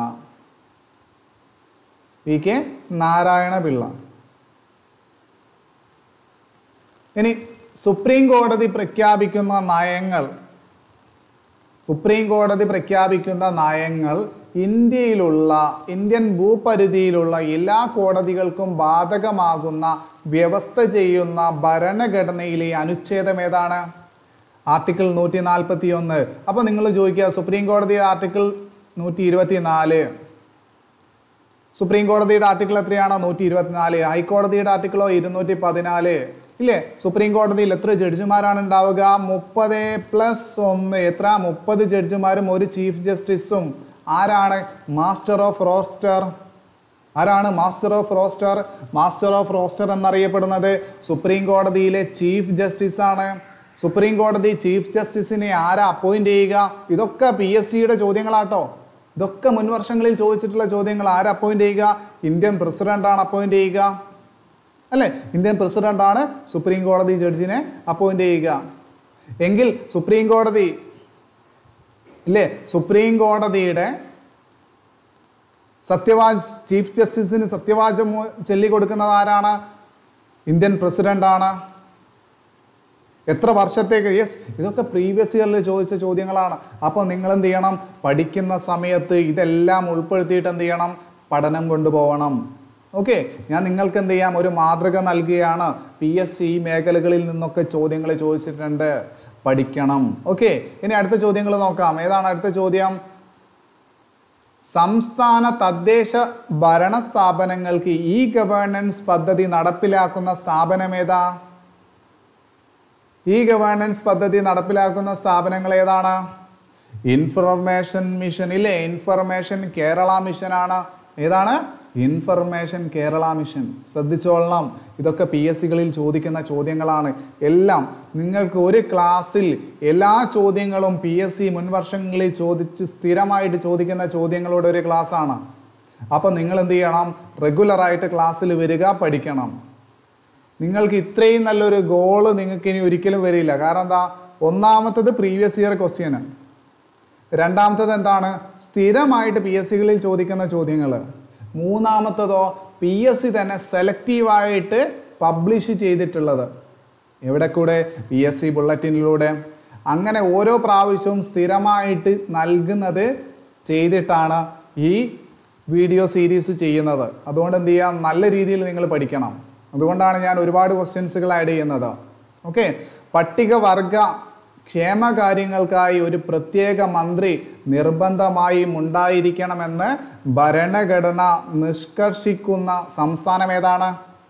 P K Narayana Pillai ഇനി സുപ്രീം കോടതി പ്രഖ്യാപിക്കുന്ന നയങ്ങൾ സുപ്രീം കോടതി പ്രഖ്യാപിക്കുന്ന നയങ്ങൾ ഇന്ത്യയിലുള്ള ഇന്ത്യൻ ഭൂപരിധിയിലുള്ള എല്ലാ കോടതികൾക്കും ബാധകമാകുന്ന വ്യവസ്ഥ ചെയ്യുന്ന ഭരണഘടനയിലെ അനുച്ഛേദം ഏതാണ് ആർട്ടിക്കിൾ നൂറ്റി നാൽപ്പത്തി ഒന്ന് അപ്പൊ നിങ്ങൾ ചോദിക്കുക സുപ്രീം കോടതിയുടെ ആർട്ടിക്കിൾ നൂറ്റി ഇരുപത്തി നാല് സുപ്രീം കോടതിയുടെ ആർട്ടിക്കിൾ എത്രയാണ് നൂറ്റി ഇരുപത്തിനാല് ഹൈക്കോടതിയുടെ ആർട്ടിക്കിളോ ഇരുന്നൂറ്റി പതിനാല് ഇല്ലേ സുപ്രീം കോടതിയിൽ എത്ര ജഡ്ജിമാരാണ് ഉണ്ടാവുക മുപ്പത് പ്ലസ് ഒന്ന് എത്ര മുപ്പത് ജഡ്ജിമാരും ഒരു ചീഫ് ജസ്റ്റിസും ആരാണ് മാസ്റ്റർ ഓഫ് റോസ്റ്റർ ആരാണ് master of roster master of roster എന്നറിയപ്പെടുന്നത് സുപ്രീം കോടതിയിലെ ചീഫ് ജസ്റ്റിസ് ആണ് സുപ്രീം കോടതി ചീഫ് ജസ്റ്റിസിനെ ആരാ അപ്പോയിന്റ് ചെയ്യുക ഇതൊക്കെ പി എസ് സിയുടെ ചോദ്യങ്ങളാട്ടോ ഇതൊക്കെ മുൻ വർഷങ്ങളിൽ ചോദിച്ചിട്ടുള്ള ചോദ്യങ്ങൾ ആരാ അപ്പോയിന്റ് ചെയ്യുക ഇന്ത്യൻ പ്രസിഡന്റ് ആണ് അപ്പോയിന്റ് ചെയ്യുക അല്ലെ ഇന്ത്യൻ പ്രസിഡന്റ് ആണ് സുപ്രീം കോടതി ജഡ്ജിനെ അപ്പോയിന്റ് ചെയ്യുക എങ്കിൽ സുപ്രീം കോടതി ഇല്ലേ സുപ്രീം കോടതിയുടെ സത്യവാജ് ചീഫ് ജസ്റ്റിസിന് സത്യവാചം ചൊല്ലിക്കൊടുക്കുന്നത് ആരാണ് ഇന്ത്യൻ പ്രസിഡന്റ് ആണ് എത്ര വർഷത്തേക്ക് യെസ് ഇതൊക്കെ പ്രീവിയസ് ഇയറിൽ ചോദിച്ച ചോദ്യങ്ങളാണ് അപ്പോൾ നിങ്ങൾ എന്ത് ചെയ്യണം പഠിക്കുന്ന സമയത്ത് ഇതെല്ലാം ഉൾപ്പെടുത്തിയിട്ട് എന്ത് ചെയ്യണം പഠനം കൊണ്ടുപോകണം ഓക്കെ ഞാൻ നിങ്ങൾക്ക് എന്ത് ചെയ്യാം ഒരു മാതൃക നൽകുകയാണ് പി എസ് സി മേഖലകളിൽ നിന്നൊക്കെ ചോദ്യങ്ങൾ ചോദിച്ചിട്ടുണ്ട് പഠിക്കണം ഓക്കെ ഇനി അടുത്ത ചോദ്യങ്ങൾ നോക്കാം ഏതാണ് അടുത്ത ചോദ്യം സംസ്ഥാന തദ്ദേശ ഭരണ സ്ഥാപനങ്ങൾക്ക് ഇ ഗവേണൻസ് പദ്ധതി നടപ്പിലാക്കുന്ന സ്ഥാപനം ഏതാ ഈ ഗവേണൻസ് പദ്ധതി നടപ്പിലാക്കുന്ന സ്ഥാപനങ്ങൾ ഏതാണ് ഇൻഫർമേഷൻ മിഷൻ ഇല്ലേ ഇൻഫർമേഷൻ കേരള മിഷൻ ആണ് ഏതാണ് ഇൻഫർമേഷൻ കേരള മിഷൻ ശ്രദ്ധിച്ചോളണം ഇതൊക്കെ പി എസ് സികളിൽ ചോദിക്കുന്ന ചോദ്യങ്ങളാണ് എല്ലാം നിങ്ങൾക്ക് ഒരു ക്ലാസ്സിൽ എല്ലാ ചോദ്യങ്ങളും പി എസ് സി മുൻ വർഷങ്ങളിൽ ചോദിച്ച് സ്ഥിരമായിട്ട് ചോദിക്കുന്ന ചോദ്യങ്ങളുടെ ഒരു ക്ലാസ് ആണ് അപ്പൊ നിങ്ങൾ എന്ത് ചെയ്യണം റെഗുലർ ആയിട്ട് ക്ലാസ്സിൽ വരിക പഠിക്കണം നിങ്ങൾക്ക് ഇത്രയും നല്ലൊരു ഗോള് നിങ്ങൾക്ക് ഇനി ഒരിക്കലും വരില്ല കാരണം എന്താ ഒന്നാമത്തത് പ്രീവിയസ് ഇയർ ക്വസ്റ്റ്യൻ രണ്ടാമത്തത് എന്താണ് സ്ഥിരമായിട്ട് പി എസ് സികളിൽ ചോദിക്കുന്ന ചോദ്യങ്ങൾ മൂന്നാമത്തതോ പി എസ് സി തന്നെ സെലക്റ്റീവായിട്ട് പബ്ലിഷ് ചെയ്തിട്ടുള്ളത് എവിടെ കൂടെ പി എസ് സി ബുള്ളറ്റിനിലൂടെ അങ്ങനെ ഓരോ പ്രാവശ്യവും സ്ഥിരമായിട്ട് നൽകുന്നത് ചെയ്തിട്ടാണ് ഈ വീഡിയോ സീരീസ് ചെയ്യുന്നത് അതുകൊണ്ട് എന്ത് ചെയ്യാം നല്ല രീതിയിൽ നിങ്ങൾ പഠിക്കണം അതുകൊണ്ടാണ് ഞാൻ ഒരുപാട് ക്വസ്റ്റ്യൻസുകൾ ആഡ് ചെയ്യുന്നത് ഓക്കെ പട്ടികവർഗ ക്ഷേമകാര്യങ്ങൾക്കായി ഒരു പ്രത്യേക മന്ത്രി നിർബന്ധമായും ഉണ്ടായിരിക്കണമെന്ന് ഭരണഘടന നിഷ്കർഷിക്കുന്ന സംസ്ഥാനം ഏതാണ്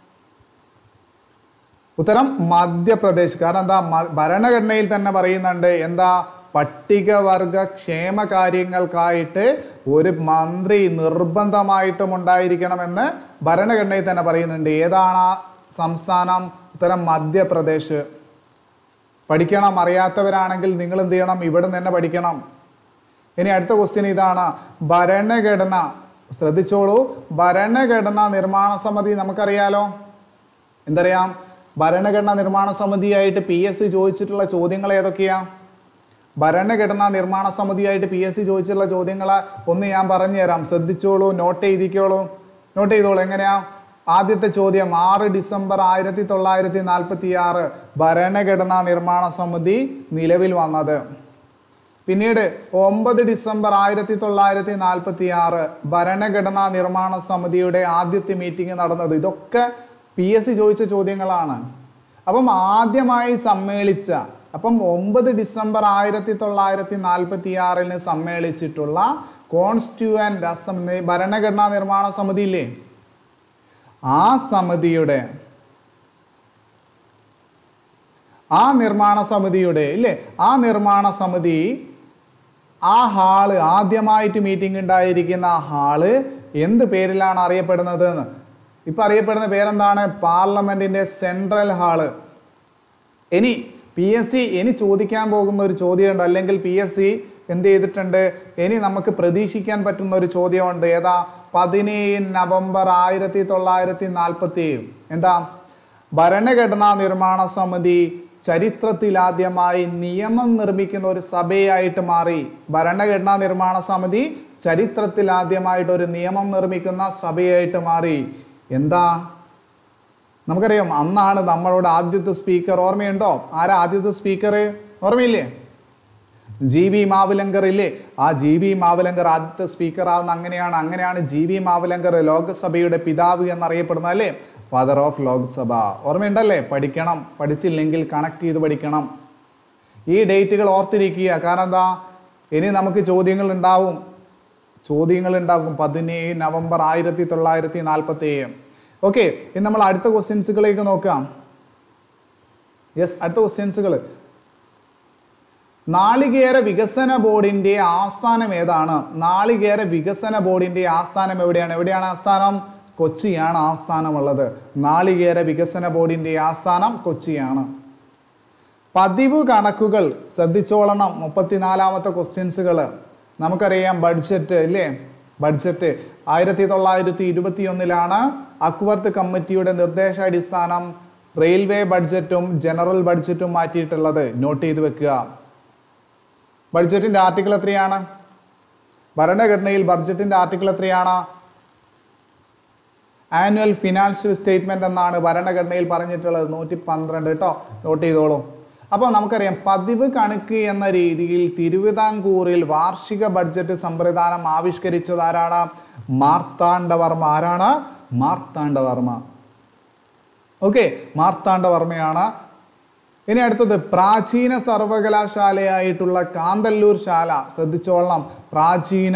ഉത്തരം മധ്യപ്രദേശ് കാരണം എന്താ മ- ഭരണഘടനയിൽ തന്നെ പറയുന്നുണ്ട് എന്താ പട്ടികവർഗ ക്ഷേമ കാര്യങ്ങൾക്കായിട്ട് ഒരു മന്ത്രി നിർബന്ധമായിട്ടും ഉണ്ടായിരിക്കണമെന്ന് ഭരണഘടനയിൽ തന്നെ പറയുന്നുണ്ട് ഏതാണ് ആ സംസ്ഥാനം ഉത്തരം മധ്യപ്രദേശ് പഠിക്കണം അറിയാത്തവരാണെങ്കിൽ നിങ്ങൾ എന്ത് ചെയ്യണം ഇവിടെ നിന്ന് തന്നെ പഠിക്കണം ഇനി അടുത്ത ക്വസ്റ്റ്യൻ ഇതാണ് ഭരണഘടന ശ്രദ്ധിച്ചോളൂ ഭരണഘടന നിർമ്മാണ സമിതി നമുക്കറിയാലോ എന്തറിയാം ഭരണഘടനാ നിർമ്മാണ സമിതിയായിട്ട് പി എസ് സി ചോദിച്ചിട്ടുള്ള ചോദ്യങ്ങൾ ഏതൊക്കെയാ ഭരണഘടനാ നിർമ്മാണ സമിതിയായിട്ട് പി എസ് സി ചോദിച്ചിട്ടുള്ള ചോദ്യങ്ങൾ ഒന്ന് ഞാൻ പറഞ്ഞുതരാം ശ്രദ്ധിച്ചോളൂ നോട്ട് ചെയ്തിക്കോളൂ നോട്ട് ചെയ്തോളൂ എങ്ങനെയാ ആദ്യത്തെ ചോദ്യം ആറ് ഡിസംബർ ആയിരത്തി തൊള്ളായിരത്തി നാൽപ്പത്തി ആറ് ഭരണഘടനാ നിർമ്മാണ സമിതി നിലവിൽ വന്നത് പിന്നീട് ഒമ്പത് ഡിസംബർ ആയിരത്തി തൊള്ളായിരത്തി നാൽപ്പത്തി ആറ് ഭരണഘടനാ നിർമ്മാണ സമിതിയുടെ ആദ്യത്തെ മീറ്റിംഗ് നടന്നത് ഇതൊക്കെ പി എസ് സി ചോദിച്ച ചോദ്യങ്ങളാണ് അപ്പം ആദ്യമായി സമ്മേളിച്ച അപ്പം ഒമ്പത് ഡിസംബർ ആയിരത്തി തൊള്ളായിരത്തി നാൽപ്പത്തി ആറിന് സമ്മേളിച്ചിട്ടുള്ള കോൺസ്റ്റിറ്റ്യൂവന്റ് അസംബ്ലി ഭരണഘടനാ നിർമ്മാണ സമിതി ഇല്ലേ ആ സമിതിയുടെ ആ നിർമ്മാണ സമിതിയുടെ ഇല്ലേ ആ നിർമ്മാണ സമിതി ആ ഹാള് ആദ്യമായിട്ട് മീറ്റിംഗ് ഉണ്ടായിരിക്കുന്ന ആ ഹാള് എന്ത് പേരിലാണ് അറിയപ്പെടുന്നത് എന്ന് ഇപ്പൊ അറിയപ്പെടുന്ന പേരെന്താണ് പാർലമെന്റിന്റെ സെൻട്രൽ ഹാള് ഇനി പി എസ് സി ഇനി ചോദിക്കാൻ പോകുന്ന ഒരു ചോദ്യമുണ്ട് അല്ലെങ്കിൽ പി എസ് സി എന്ത് ചെയ്തിട്ടുണ്ട് ഇനി നമുക്ക് പ്രതീക്ഷിക്കാൻ പറ്റുന്ന ഒരു ചോദ്യമുണ്ട് ഏതാ പതിനേഴ് നവംബർ ആയിരത്തി തൊള്ളായിരത്തി നാൽപ്പത്തി ഏഴ് എന്താ ഭരണഘടനാ നിർമ്മാണ സമിതി ചരിത്രത്തിലാദ്യമായി നിയമം നിർമ്മിക്കുന്ന ഒരു സഭയായിട്ട് മാറി ഭരണഘടനാ നിർമ്മാണ സമിതി ചരിത്രത്തിൽ ആദ്യമായിട്ട് ഒരു നിയമം നിർമ്മിക്കുന്ന സഭയായിട്ട് മാറി എന്താ നമുക്കറിയാം അന്നാണ് നമ്മളോട് ആദ്യത്തെ സ്പീക്കർ ഓർമ്മയുണ്ടോ ആരാ ആദ്യത്തെ സ്പീക്കർ ഓർമ്മയില്ലേ ജി വി മാവുലങ്കർ ഇല്ലേ ആ ജി വി മാവുലങ്കർ ആദ്യത്തെ സ്പീക്കർ ആവുന്ന അങ്ങനെയാണ് അങ്ങനെയാണ് ജി വി മാവുലങ്കർ ലോകസഭയുടെ പിതാവ് എന്നറിയപ്പെടുന്നത് അല്ലേ ഫാദർ ഓഫ് ലോക്സഭ ഓർമ്മയുണ്ടല്ലേ പഠിക്കണം പഠിച്ചില്ലെങ്കിൽ കണക്ട് ചെയ്ത് പഠിക്കണം ഈ ഡേറ്റുകൾ ഓർത്തിരിക്കുക കാരണം എന്താ ഇനി നമുക്ക് ചോദ്യങ്ങൾ ഉണ്ടാവും ചോദ്യങ്ങൾ ഉണ്ടാകും പതിനേഴ് നവംബർ ആയിരത്തി തൊള്ളായിരത്തി നാൽപ്പത്തി ഏഴ് ഓക്കെ ഇനി നമ്മൾ അടുത്ത ക്വസ്റ്റ്യൻസുകളിലേക്ക് നോക്കാം യെസ് അടുത്ത ക്വസ്റ്റ്യൻസുകൾ നാളികേര വികസന ബോർഡിന്റെ ആസ്ഥാനം ഏതാണ് നാളികേര വികസന ബോർഡിന്റെ ആസ്ഥാനം എവിടെയാണ് എവിടെയാണ് ആസ്ഥാനം കൊച്ചിയാണ് ആസ്ഥാനമുള്ളത് നാളികേര വികസന ബോർഡിന്റെ ആസ്ഥാനം കൊച്ചിയാണ് പതിവ് കണക്കുകൾ ശ്രദ്ധിച്ചോളണം മുപ്പത്തിനാലാമത്തെ ക്വസ്റ്റ്യൻസുകൾ നമുക്കറിയാം ബഡ്ജറ്റ് ഇല്ലേ ബഡ്ജറ്റ് ആയിരത്തി തൊള്ളായിരത്തി ഇരുപത്തി ഒന്നിലാണ് അക്വർത്ത് കമ്മിറ്റിയുടെ നിർദ്ദേശാടിസ്ഥാനം റെയിൽവേ ബഡ്ജറ്റും ജനറൽ ബഡ്ജറ്റും മാറ്റിയിട്ടുള്ളത് നോട്ട് ചെയ്ത് വെക്കുക ബഡ്ജറ്റിന്റെ ആർട്ടിക്കിൾ എത്രയാണ് ഭരണഘടനയിൽ ബഡ്ജറ്റിന്റെ ആർട്ടിക്കിൾ എത്രയാണ് ആനുവൽ ഫിനാൻഷ്യൽ സ്റ്റേറ്റ്മെന്റ് എന്നാണ് ഭരണഘടനയിൽ പറഞ്ഞിട്ടുള്ളത് നൂറ്റി പന്ത്രണ്ട് കേട്ടോ നോട്ട് ചെയ്തോളൂ അപ്പോൾ നമുക്കറിയാം പതിവ് കണക്ക് എന്ന രീതിയിൽ തിരുവിതാംകൂറിൽ വാർഷിക ബഡ്ജറ്റ് സമ്പ്രദാനം ആവിഷ്കരിച്ചത് ആരാണ് മാർത്താണ്ഡവർമ്മ ആരാണ് മാർത്താണ്ഡവർമ്മ ഓക്കെ മാർത്താണ്ഡവർമ്മയാണ് ഇനി അടുത്തത് പ്രാചീന സർവകലാശാലയായിട്ടുള്ള കാന്തല്ലൂർ ശാല ശ്രദ്ധിച്ചോളണം പ്രാചീന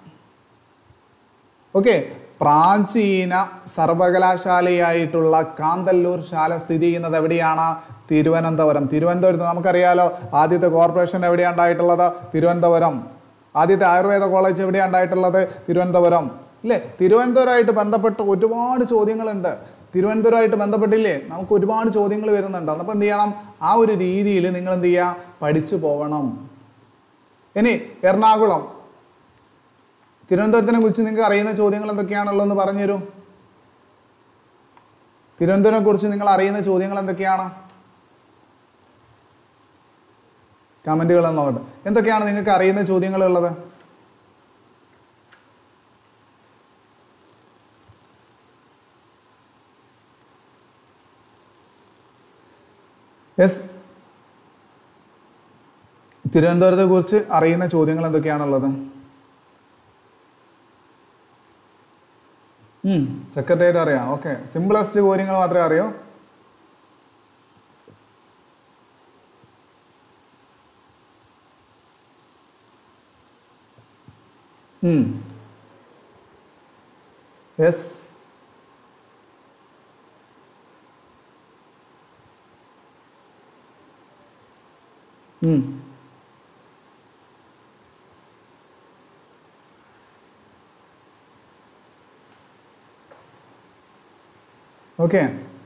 ഓക്കെ പ്രാചീന സർവകലാശാലയായിട്ടുള്ള കാന്തല്ലൂർ ശാല സ്ഥിതി ചെയ്യുന്നത് എവിടെയാണ് തിരുവനന്തപുരം തിരുവനന്തപുരത്ത് നമുക്കറിയാലോ ആദ്യത്തെ കോർപ്പറേഷൻ എവിടെയാണ് ഉണ്ടായിട്ടുള്ളത് തിരുവനന്തപുരം ആദ്യത്തെ ആയുർവേദ കോളേജ് എവിടെയാണ് ഉണ്ടായിട്ടുള്ളത് തിരുവനന്തപുരം ഇല്ലേ തിരുവനന്തപുരമായിട്ട് ബന്ധപ്പെട്ട് ഒരുപാട് ചോദ്യങ്ങളുണ്ട് തിരുവനന്തപുരമായിട്ട് ബന്ധപ്പെട്ടില്ലേ നമുക്ക് ഒരുപാട് ചോദ്യങ്ങൾ വരുന്നുണ്ട് അപ്പോൾ എന്ത് ചെയ്യണം ആ ഒരു രീതിയിൽ നിങ്ങൾ എന്ത് ചെയ്യുക പഠിച്ചു പോകണം ഇനി എറണാകുളം തിരുവനന്തപുരത്തിനെ കുറിച്ച് നിങ്ങൾക്ക് അറിയുന്ന ചോദ്യങ്ങൾ എന്തൊക്കെയാണുള്ളതെന്ന് പറഞ്ഞു തരൂ തിരുവനന്തപുരത്തെ കുറിച്ച് നിങ്ങൾ അറിയുന്ന ചോദ്യങ്ങൾ എന്തൊക്കെയാണ് കമന്റുകൾ നോക്കട്ടെ എന്തൊക്കെയാണ് നിങ്ങൾക്ക് അറിയുന്ന ചോദ്യങ്ങൾ ഉള്ളത് യെസ് തിരുവനന്തപുരത്തെ കുറിച്ച് അറിയുന്ന ചോദ്യങ്ങൾ എന്തൊക്കെയാണുള്ളത് സെക്രട്ടേറിയറ്റ് അറിയാം ഓക്കെ സിമ്പിളസ്റ്റ് കാര്യങ്ങൾ മാത്രമേ അറിയോ യെസ് ഓക്കെ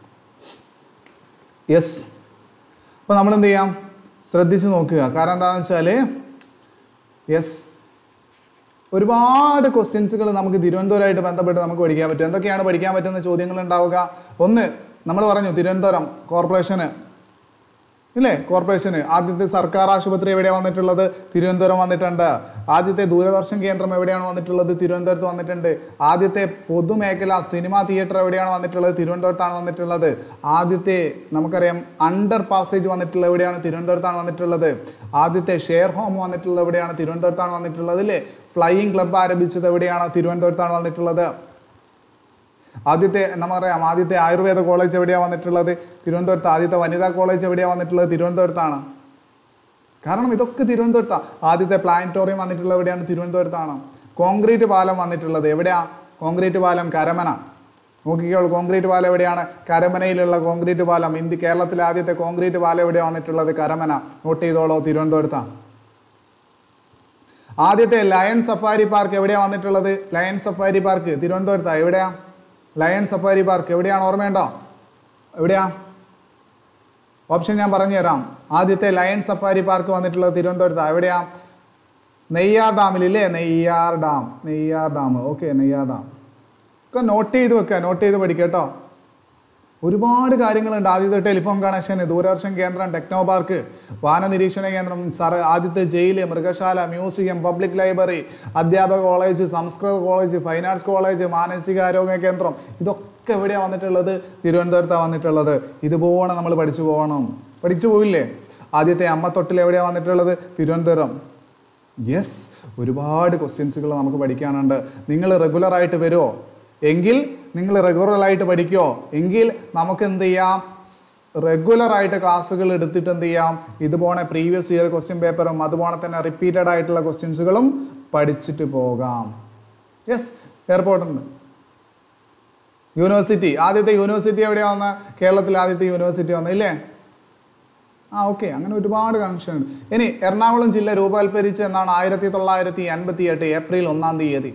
യെസ് അപ്പോൾ നമ്മൾ എന്ത് ചെയ്യാം ശ്രദ്ധിച്ച് നോക്കുക കാരണം എന്താണെന്ന് വെച്ചാൽ യെസ് ഒരുപാട് ക്വസ്റ്റ്യൻസുകൾ നമുക്ക് തിരുവനന്തപുരമായിട്ട് ബന്ധപ്പെട്ട് നമുക്ക് പഠിക്കാൻ പറ്റും എന്തൊക്കെയാണ് പഠിക്കാൻ പറ്റുന്ന ചോദ്യങ്ങൾ ഉണ്ടാവുക ഒന്ന് നമ്മൾ പറഞ്ഞു തിരുവനന്തപുരം കോർപ്പറേഷന് ഇല്ലേ കോർപ്പറേഷന് ആദ്യത്തെ സർക്കാർ ആശുപത്രി എവിടെയാണ് വന്നിട്ടുള്ളത് തിരുവനന്തപുരം വന്നിട്ടുണ്ട് ആദ്യത്തെ ദൂരദർശൻ കേന്ദ്രം എവിടെയാണ് വന്നിട്ടുള്ളത് തിരുവനന്തപുരത്ത് വന്നിട്ടുണ്ട് ആദ്യത്തെ പൊതുമേഖല സിനിമാ തിയേറ്റർ എവിടെയാണ് വന്നിട്ടുള്ളത് തിരുവനന്തപുരത്താണ് വന്നിട്ടുള്ളത് ആദ്യത്തെ നമുക്കറിയാം അണ്ടർ പാസേജ് വന്നിട്ടുള്ളത് എവിടെയാണ് തിരുവനന്തപുരത്താണ് വന്നിട്ടുള്ളത് ആദ്യത്തെ ഷെയർ ഹോം വന്നിട്ടുള്ളത് എവിടെയാണ് തിരുവനന്തപുരത്താണ് വന്നിട്ടുള്ളത് ഇല്ലേ ഫ്ലൈയിങ് ക്ലബ്ബ് ആരംഭിച്ചത് എവിടെയാണ് തിരുവനന്തപുരത്താണ് വന്നിട്ടുള്ളത് ആദ്യത്തെ നമുക്കറിയാം ആദ്യത്തെ ആയുർവേദ കോളേജ് എവിടെയാണ് വന്നിട്ടുള്ളത് തിരുവനന്തപുരത്ത് ആദ്യത്തെ വനിതാ കോളേജ് എവിടെയാണ് വന്നിട്ടുള്ളത് തിരുവനന്തപുരത്താണ് കാരണം ഇതൊക്കെ തിരുവനന്തപുരത്താണ് ആദ്യത്തെ പ്ലാനറ്റോറിയം വന്നിട്ടുള്ളത് എവിടെയാണ് തിരുവനന്തപുരത്താണ് കോൺക്രീറ്റ് പാലം വന്നിട്ടുള്ളത് എവിടെയാ കോൺക്രീറ്റ് പാലം കരമന നോക്കിക്കോളൂ കോൺക്രീറ്റ് പാലം എവിടെയാണ് കരമനയിലുള്ള കോൺക്രീറ്റ് പാലം ഇന്ത്യ കേരളത്തിലെ ആദ്യത്തെ കോൺക്രീറ്റ് പാലം എവിടെയാണ് വന്നിട്ടുള്ളത് കരമന നോട്ട് ചെയ്തോളൂ തിരുവനന്തപുരത്താണ് ആദ്യത്തെ ലയൺ സഫാരി പാർക്ക് എവിടെയാണ് വന്നിട്ടുള്ളത് ലയൺ സഫാരി പാർക്ക് തിരുവനന്തപുരത്താണ് എവിടെയാ ലയൺ സഫാരി പാർക്ക് എവിടെയാണ് ഓർമ്മയുണ്ടോ എവിടെയാ ഓപ്ഷൻ ഞാൻ പറഞ്ഞു തരാം ആദ്യത്തെ ലയൺ സഫാരി പാർക്ക് വന്നിട്ടുള്ളത് തിരുവനന്തപുരത്താണ് എവിടെയാ നെയ്യാർ ഡാമിൽ ഇല്ലേ Neyyar dam Neyyar dam okay Neyyar dam ഒക്കെ നോട്ട് ചെയ്ത് വെക്കുക നോട്ട് ചെയ്ത് പഠിക്കുക കേട്ടോ ഒരുപാട് കാര്യങ്ങളുണ്ട് ആദ്യത്തെ ടെലിഫോൺ കണക്ഷൻ ദൂരദർശൻ കേന്ദ്രം ടെക്നോ പാർക്ക് വാന നിരീക്ഷണ കേന്ദ്രം സർ ആദ്യത്തെ ജയില് മൃഗശാല മ്യൂസിയം പബ്ലിക് ലൈബ്രറി അധ്യാപക കോളേജ് സംസ്കൃത കോളേജ് ഫൈൻ ആർട്സ് കോളേജ് മാനസികാരോഗ്യ കേന്ദ്രം ഇതൊക്കെ എവിടെയാണ് വന്നിട്ടുള്ളത് തിരുവനന്തപുരത്താണ് വന്നിട്ടുള്ളത് ഇതുപോലെ നമ്മൾ പഠിച്ചു പോകണം പഠിച്ചു പോയില്ലേ ആദ്യത്തെ അമ്മത്തൊട്ടിൽ എവിടെയാണ് വന്നിട്ടുള്ളത് തിരുവനന്തപുരം യെസ് ഒരുപാട് ക്വസ്റ്റ്യൻസുകൾ നമുക്ക് പഠിക്കാനുണ്ട് നിങ്ങൾ റെഗുലർ ആയിട്ട് വരുമോ എങ്കിൽ നിങ്ങൾ റെഗുലർ ആയിട്ട് പഠിക്കുമോ എങ്കിൽ നമുക്ക് എന്ത് ചെയ്യാം റെഗുലർ ആയിട്ട് ക്ലാസ്സുകൾ എടുത്തിട്ട് എന്ത് ചെയ്യാം ഇതുപോലെ പ്രീവിയസ് ഇയർ ക്വസ്റ്റ്യൻ പേപ്പറും അതുപോലെ തന്നെ റിപ്പീറ്റഡ് ആയിട്ടുള്ള ക്വസ്റ്റ്യൻസുകളും പഠിച്ചിട്ട് പോകാം യെസ് എയർപോർട്ടുണ്ട് യൂണിവേഴ്സിറ്റി ആദ്യത്തെ യൂണിവേഴ്സിറ്റി എവിടെയാ വന്ന കേരളത്തിൽ ആദ്യത്തെ യൂണിവേഴ്സിറ്റി വന്ന ഇല്ലേ ആ ഓക്കെ അങ്ങനെ ഒരുപാട് കണക്ഷൻ ഉണ്ട് ഇനി എറണാകുളം ജില്ല രൂപവൽക്കരിച്ച എന്നാണ് ആയിരത്തി തൊള്ളായിരത്തി അൻപത്തി എട്ട് ഏപ്രിൽ ഒന്നാം തീയതി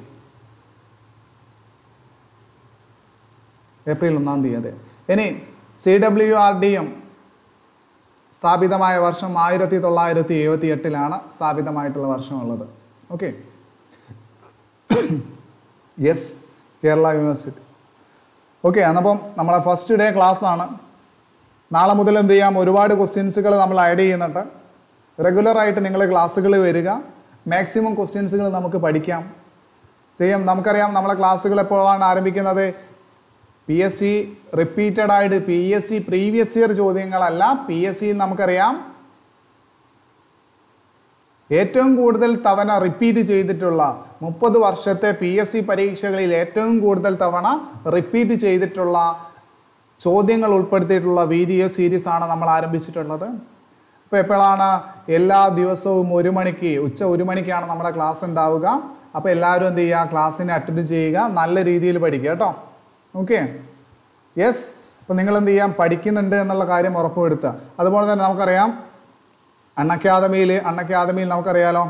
ഏപ്രിൽ ഒന്നാം തീയതി ഇനി C W R D M സ്ഥാപിതമായ വർഷം ആയിരത്തി തൊള്ളായിരത്തി എഴുപത്തി എട്ടിലാണ് സ്ഥാപിതമായിട്ടുള്ള വർഷമുള്ളത് okay yes Kerala university okay എന്നപ്പം നമ്മളെ ഫസ്റ്റ് ഡേ ക്ലാസ് ആണ് നാളെ മുതൽ എന്ത് ചെയ്യാം ഒരുപാട് ക്വസ്റ്റ്യൻസുകൾ നമ്മൾ ആഡ് ചെയ്യുന്നുണ്ട് റെഗുലർ ആയിട്ട് നിങ്ങൾ ക്ലാസ്സുകൾ വരിക മാക്സിമം ക്വസ്റ്റ്യൻസുകൾ നമുക്ക് പഠിക്കാം ചെയ്യാം നമുക്കറിയാം നമ്മളെ ക്ലാസ്സുകൾ എപ്പോഴാണ് ആരംഭിക്കുന്നത് പി എസ് സി റിപ്പീറ്റഡ് ആയിട്ട് P S C previous year ചോദ്യങ്ങളല്ല പി എസ് സി നമുക്കറിയാം ഏറ്റവും കൂടുതൽ തവണ റിപ്പീറ്റ് ചെയ്തിട്ടുള്ള മുപ്പത് വർഷത്തെ പി എസ് സി പരീക്ഷകളിൽ ഏറ്റവും കൂടുതൽ തവണ റിപ്പീറ്റ് ചെയ്തിട്ടുള്ള ചോദ്യങ്ങൾ ഉൾപ്പെടുത്തിയിട്ടുള്ള വീഡിയോ സീരീസ് ആണ് നമ്മൾ ആരംഭിച്ചിട്ടുള്ളത് അപ്പോൾ എപ്പോഴാണ് എല്ലാ ദിവസവും ഒരു മണിക്ക് ഉച്ച ഒരു മണിക്കാണ് നമ്മുടെ ക്ലാസ് ഉണ്ടാവുക അപ്പോൾ എല്ലാവരും എന്ത് ചെയ്യുക ക്ലാസ്സിനെ അറ്റൻഡ് ചെയ്യുക നല്ല രീതിയിൽ പഠിക്കുക കേട്ടോ ഓക്കെ യെസ് അപ്പോൾ നിങ്ങൾ എന്ത് ചെയ്യാം പഠിക്കുന്നുണ്ട് എന്നുള്ള കാര്യം ഉറപ്പുവരുത്തുക അതുപോലെ തന്നെ നമുക്കറിയാം അൺ അക്കാദമിയിൽ അൺ അക്കാദമിയിൽ നമുക്കറിയാലോ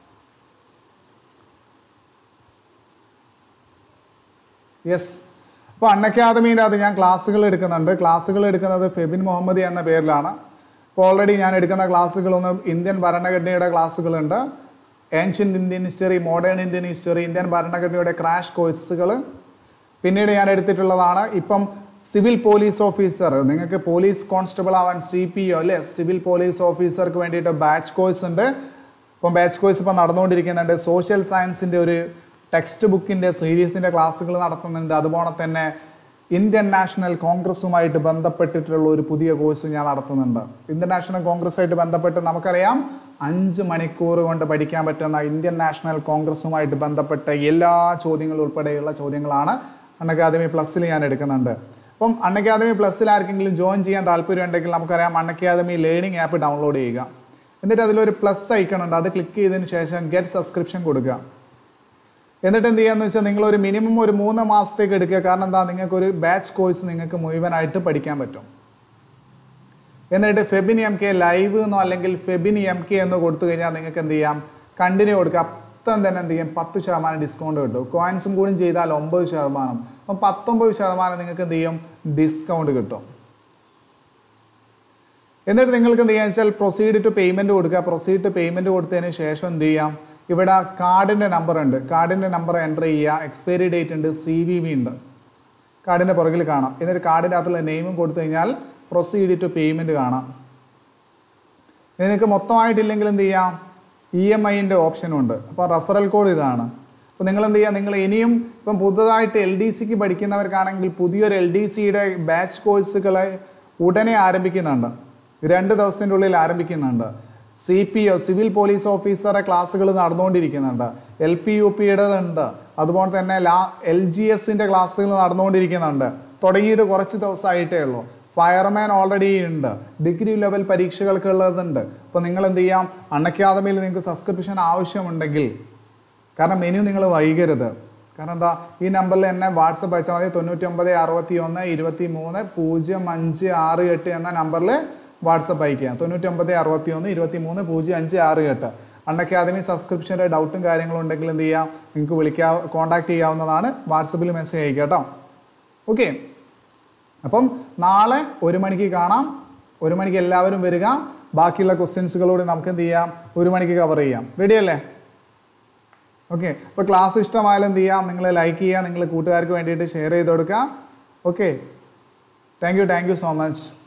യെസ് അപ്പോൾ അൺ അക്കാദമിൻ്റെ അത് ഞാൻ ക്ലാസ്സുകൾ എടുക്കുന്നുണ്ട് ക്ലാസ്സുകൾ എടുക്കുന്നത് ഫെബിൻ മുഹമ്മദി എന്ന പേരിലാണ് ഇപ്പോൾ ഓൾറെഡി ഞാൻ എടുക്കുന്ന ക്ലാസ്സുകളൊന്നും ഇന്ത്യൻ ഭരണഘടനയുടെ ക്ലാസ്സുകളുണ്ട് ancient Indian history modern Indian history Indian ഭരണഘടനയുടെ ക്രാഷ് കോഴ്സുകൾ പിന്നീട് ഞാൻ എടുത്തിട്ടുള്ളതാണ് ഇപ്പം സിവിൽ പോലീസ് ഓഫീസർ നിങ്ങൾക്ക് പോലീസ് കോൺസ്റ്റബിൾ ആവാൻ സി പി ഒ അല്ലേ സിവിൽ പോലീസ് ഓഫീസർക്ക് വേണ്ടിയിട്ട് ബാച്ച് കോഴ്സ് ഉണ്ട് ഇപ്പം ബാച്ച് കോഴ്സ് ഇപ്പം നടന്നുകൊണ്ടിരിക്കുന്നുണ്ട് സോഷ്യൽ സയൻസിൻ്റെ ഒരു ടെക്സ്റ്റ് ബുക്കിൻ്റെ സീരീസിൻ്റെ ക്ലാസ്സുകൾ നടത്തുന്നുണ്ട് അതുപോലെ തന്നെ ഇന്ത്യൻ നാഷണൽ കോൺഗ്രസുമായിട്ട് ബന്ധപ്പെട്ടിട്ടുള്ള ഒരു പുതിയ കോഴ്സ് ഞാൻ നടത്തുന്നുണ്ട് ഇന്ത്യൻ നാഷണൽ കോൺഗ്രസുമായിട്ട് ബന്ധപ്പെട്ട് നമുക്കറിയാം അഞ്ച് മണിക്കൂർ കൊണ്ട് പഠിക്കാൻ പറ്റുന്ന ഇന്ത്യൻ നാഷണൽ കോൺഗ്രസുമായിട്ട് ബന്ധപ്പെട്ട എല്ലാ ചോദ്യങ്ങളും ഉൾപ്പെടെയുള്ള ചോദ്യങ്ങളാണ് അൺ അക്കാദമി പ്ലസ്സിൽ ഞാൻ എടുക്കുന്നുണ്ട് അപ്പം അൺ അക്കാദമി പ്ലസ്സിൽ ആർക്കെങ്കിലും ജോയിൻ ചെയ്യാൻ താല്പര്യം ഉണ്ടെങ്കിൽ നമുക്കറിയാം Unacademy learning app download ചെയ്യുക എന്നിട്ട് അതിലൊരു പ്ലസ് ഐക്കൺ ഉണ്ട് അത് ക്ലിക്ക് ചെയ്തതിന് ശേഷം ഗെറ്റ് സബ്സ്ക്രിപ്ഷൻ കൊടുക്കുക എന്നിട്ട് എന്ത് ചെയ്യാന്ന് വെച്ചാൽ നിങ്ങൾ ഒരു മിനിമം ഒരു മൂന്ന് മാസത്തേക്ക് എടുക്കുക കാരണം എന്താ നിങ്ങൾക്ക് ഒരു ബാച്ച് കോഴ്സ് നിങ്ങൾക്ക് മുഴുവനായിട്ട് പഠിക്കാൻ പറ്റും എന്നിട്ട് ഫെബിൻ എം കെ ലൈവ് എന്നോ അല്ലെങ്കിൽ ഫെബിൻ എം കെ എന്ന് കൊടുത്തു കഴിഞ്ഞാൽ നിങ്ങൾക്ക് എന്ത് ചെയ്യാം കണ്ടിന്യൂ കൊടുക്കുക അപ്പം തന്നെ എന്ത് ചെയ്യും പത്ത് ശതമാനം ഡിസ്കൗണ്ട് കിട്ടും കോയിൻസും കൂടി ചെയ്താൽ ഒമ്പത് ശതമാനം അപ്പം പത്തൊമ്പത് ശതമാനം നിങ്ങൾക്ക് എന്ത് ചെയ്യും ഡിസ്കൗണ്ട് കിട്ടും എന്നിട്ട് നിങ്ങൾക്ക് എന്ത് ചെയ്യാന്ന് വെച്ചാൽ പ്രൊസീഡ് ടു പേയ്മെന്റ് കൊടുക്കുക പ്രൊസീഡ് ടു പേയ്മെന്റ് കൊടുത്തതിന് ശേഷം എന്ത് ചെയ്യാം ഇവിടെ കാർഡിന്റെ നമ്പർ ഉണ്ട് കാർഡിന്റെ നമ്പർ എൻ്റർ ചെയ്യുക എക്സ്പയറി ഡേറ്റ് ഉണ്ട് സി വി വി ഉണ്ട് കാർഡിന്റെ പുറകിൽ കാണാം എന്നിട്ട് കാർഡിൻ്റെ അകത്തുള്ള നെയിമും കൊടുത്തു കഴിഞ്ഞാൽ പ്രൊസീഡ് ടു പേയ്മെന്റ് കാണാം ഇനി നിങ്ങൾക്ക് മൊത്തമായിട്ടില്ലെങ്കിൽ എന്ത് ചെയ്യാം ഇ എം ഐൻ്റെ ഓപ്ഷനും ഉണ്ട് അപ്പോൾ റെഫറൽ കോഡ് ഇതാണ് അപ്പോൾ നിങ്ങൾ എന്ത് ചെയ്യുക നിങ്ങൾ ഇനിയും ഇപ്പം പുതുതായിട്ട് എൽ ഡി സിക്ക് പഠിക്കുന്നവർക്കാണെങ്കിൽ പുതിയൊരു എൽ ഡി സിയുടെ ബാച്ച് കോഴ്സുകളെ ഉടനെ ആരംഭിക്കുന്നുണ്ട് രണ്ട് ദിവസത്തിൻ്റെ ഉള്ളിൽ ആരംഭിക്കുന്നുണ്ട് C P O civil police ഓഫീസറെ ക്ലാസ്സുകൾ നടന്നുകൊണ്ടിരിക്കുന്നുണ്ട് എൽ പി യു പിയുടെ ഉണ്ട് അതുപോലെ തന്നെ ലാ എൽ ജി എസിൻ്റെ ക്ലാസ്സുകൾ നടന്നുകൊണ്ടിരിക്കുന്നുണ്ട് തുടങ്ങിയിട്ട് കുറച്ച് ദിവസമായിട്ടേ ഉള്ളൂ ഫയർമാൻ ഓൾറെഡി ഉണ്ട് ഡിഗ്രി ലെവൽ പരീക്ഷകൾക്ക് ഉള്ളതുണ്ട് അപ്പോൾ നിങ്ങൾ എന്ത് ചെയ്യാം അൺ അക്കാദമിയിൽ നിങ്ങൾക്ക് സബ്സ്ക്രിപ്ഷൻ ആവശ്യമുണ്ടെങ്കിൽ കാരണം മെനു നിങ്ങൾ വൈകരുത് കാരണം എന്താ ഈ നമ്പറിൽ എന്നെ വാട്സപ്പ് അയച്ചാൽ മതി തൊണ്ണൂറ്റി ഒമ്പത് അറുപത്തി ഒന്ന് ഇരുപത്തി മൂന്ന് പൂജ്യം അഞ്ച് ആറ് എട്ട് എന്ന നമ്പറിൽ വാട്സപ്പ് അയക്കുക തൊണ്ണൂറ്റി ഒമ്പത് അറുപത്തി ഒന്ന് ഇരുപത്തി മൂന്ന് പൂജ്യം അഞ്ച് ആറ് എട്ട് അൺ അക്കാദമി സബ്സ്ക്രിപ്ഷൻ്റെ ഡൗട്ടും കാര്യങ്ങളും ഉണ്ടെങ്കിൽ എന്ത് ചെയ്യാം നിങ്ങൾക്ക് വിളിക്കാ കോൺടാക്ട് ചെയ്യാവുന്നതാണ് വാട്സപ്പിൽ മെസ്സേജ് അയക്കുക കേട്ടോ ഓക്കെ അപ്പം നാളെ ഒരു മണിക്ക് കാണാം ഒരു മണിക്ക് എല്ലാവരും വരിക ബാക്കിയുള്ള ക്വസ്റ്റ്യൻസുകളോട് നമുക്ക് എന്ത് ചെയ്യാം ഒരു മണിക്ക് കവർ ചെയ്യാം റെഡി അല്ലേ ഓക്കെ അപ്പോൾ ക്ലാസ് ഇഷ്ടമായാലും എന്ത് ചെയ്യാം നിങ്ങൾ ലൈക്ക് ചെയ്യുക നിങ്ങൾ കൂട്ടുകാർക്ക് വേണ്ടിയിട്ട് ഷെയർ ചെയ്ത് കൊടുക്കുക okay thank you thank you so much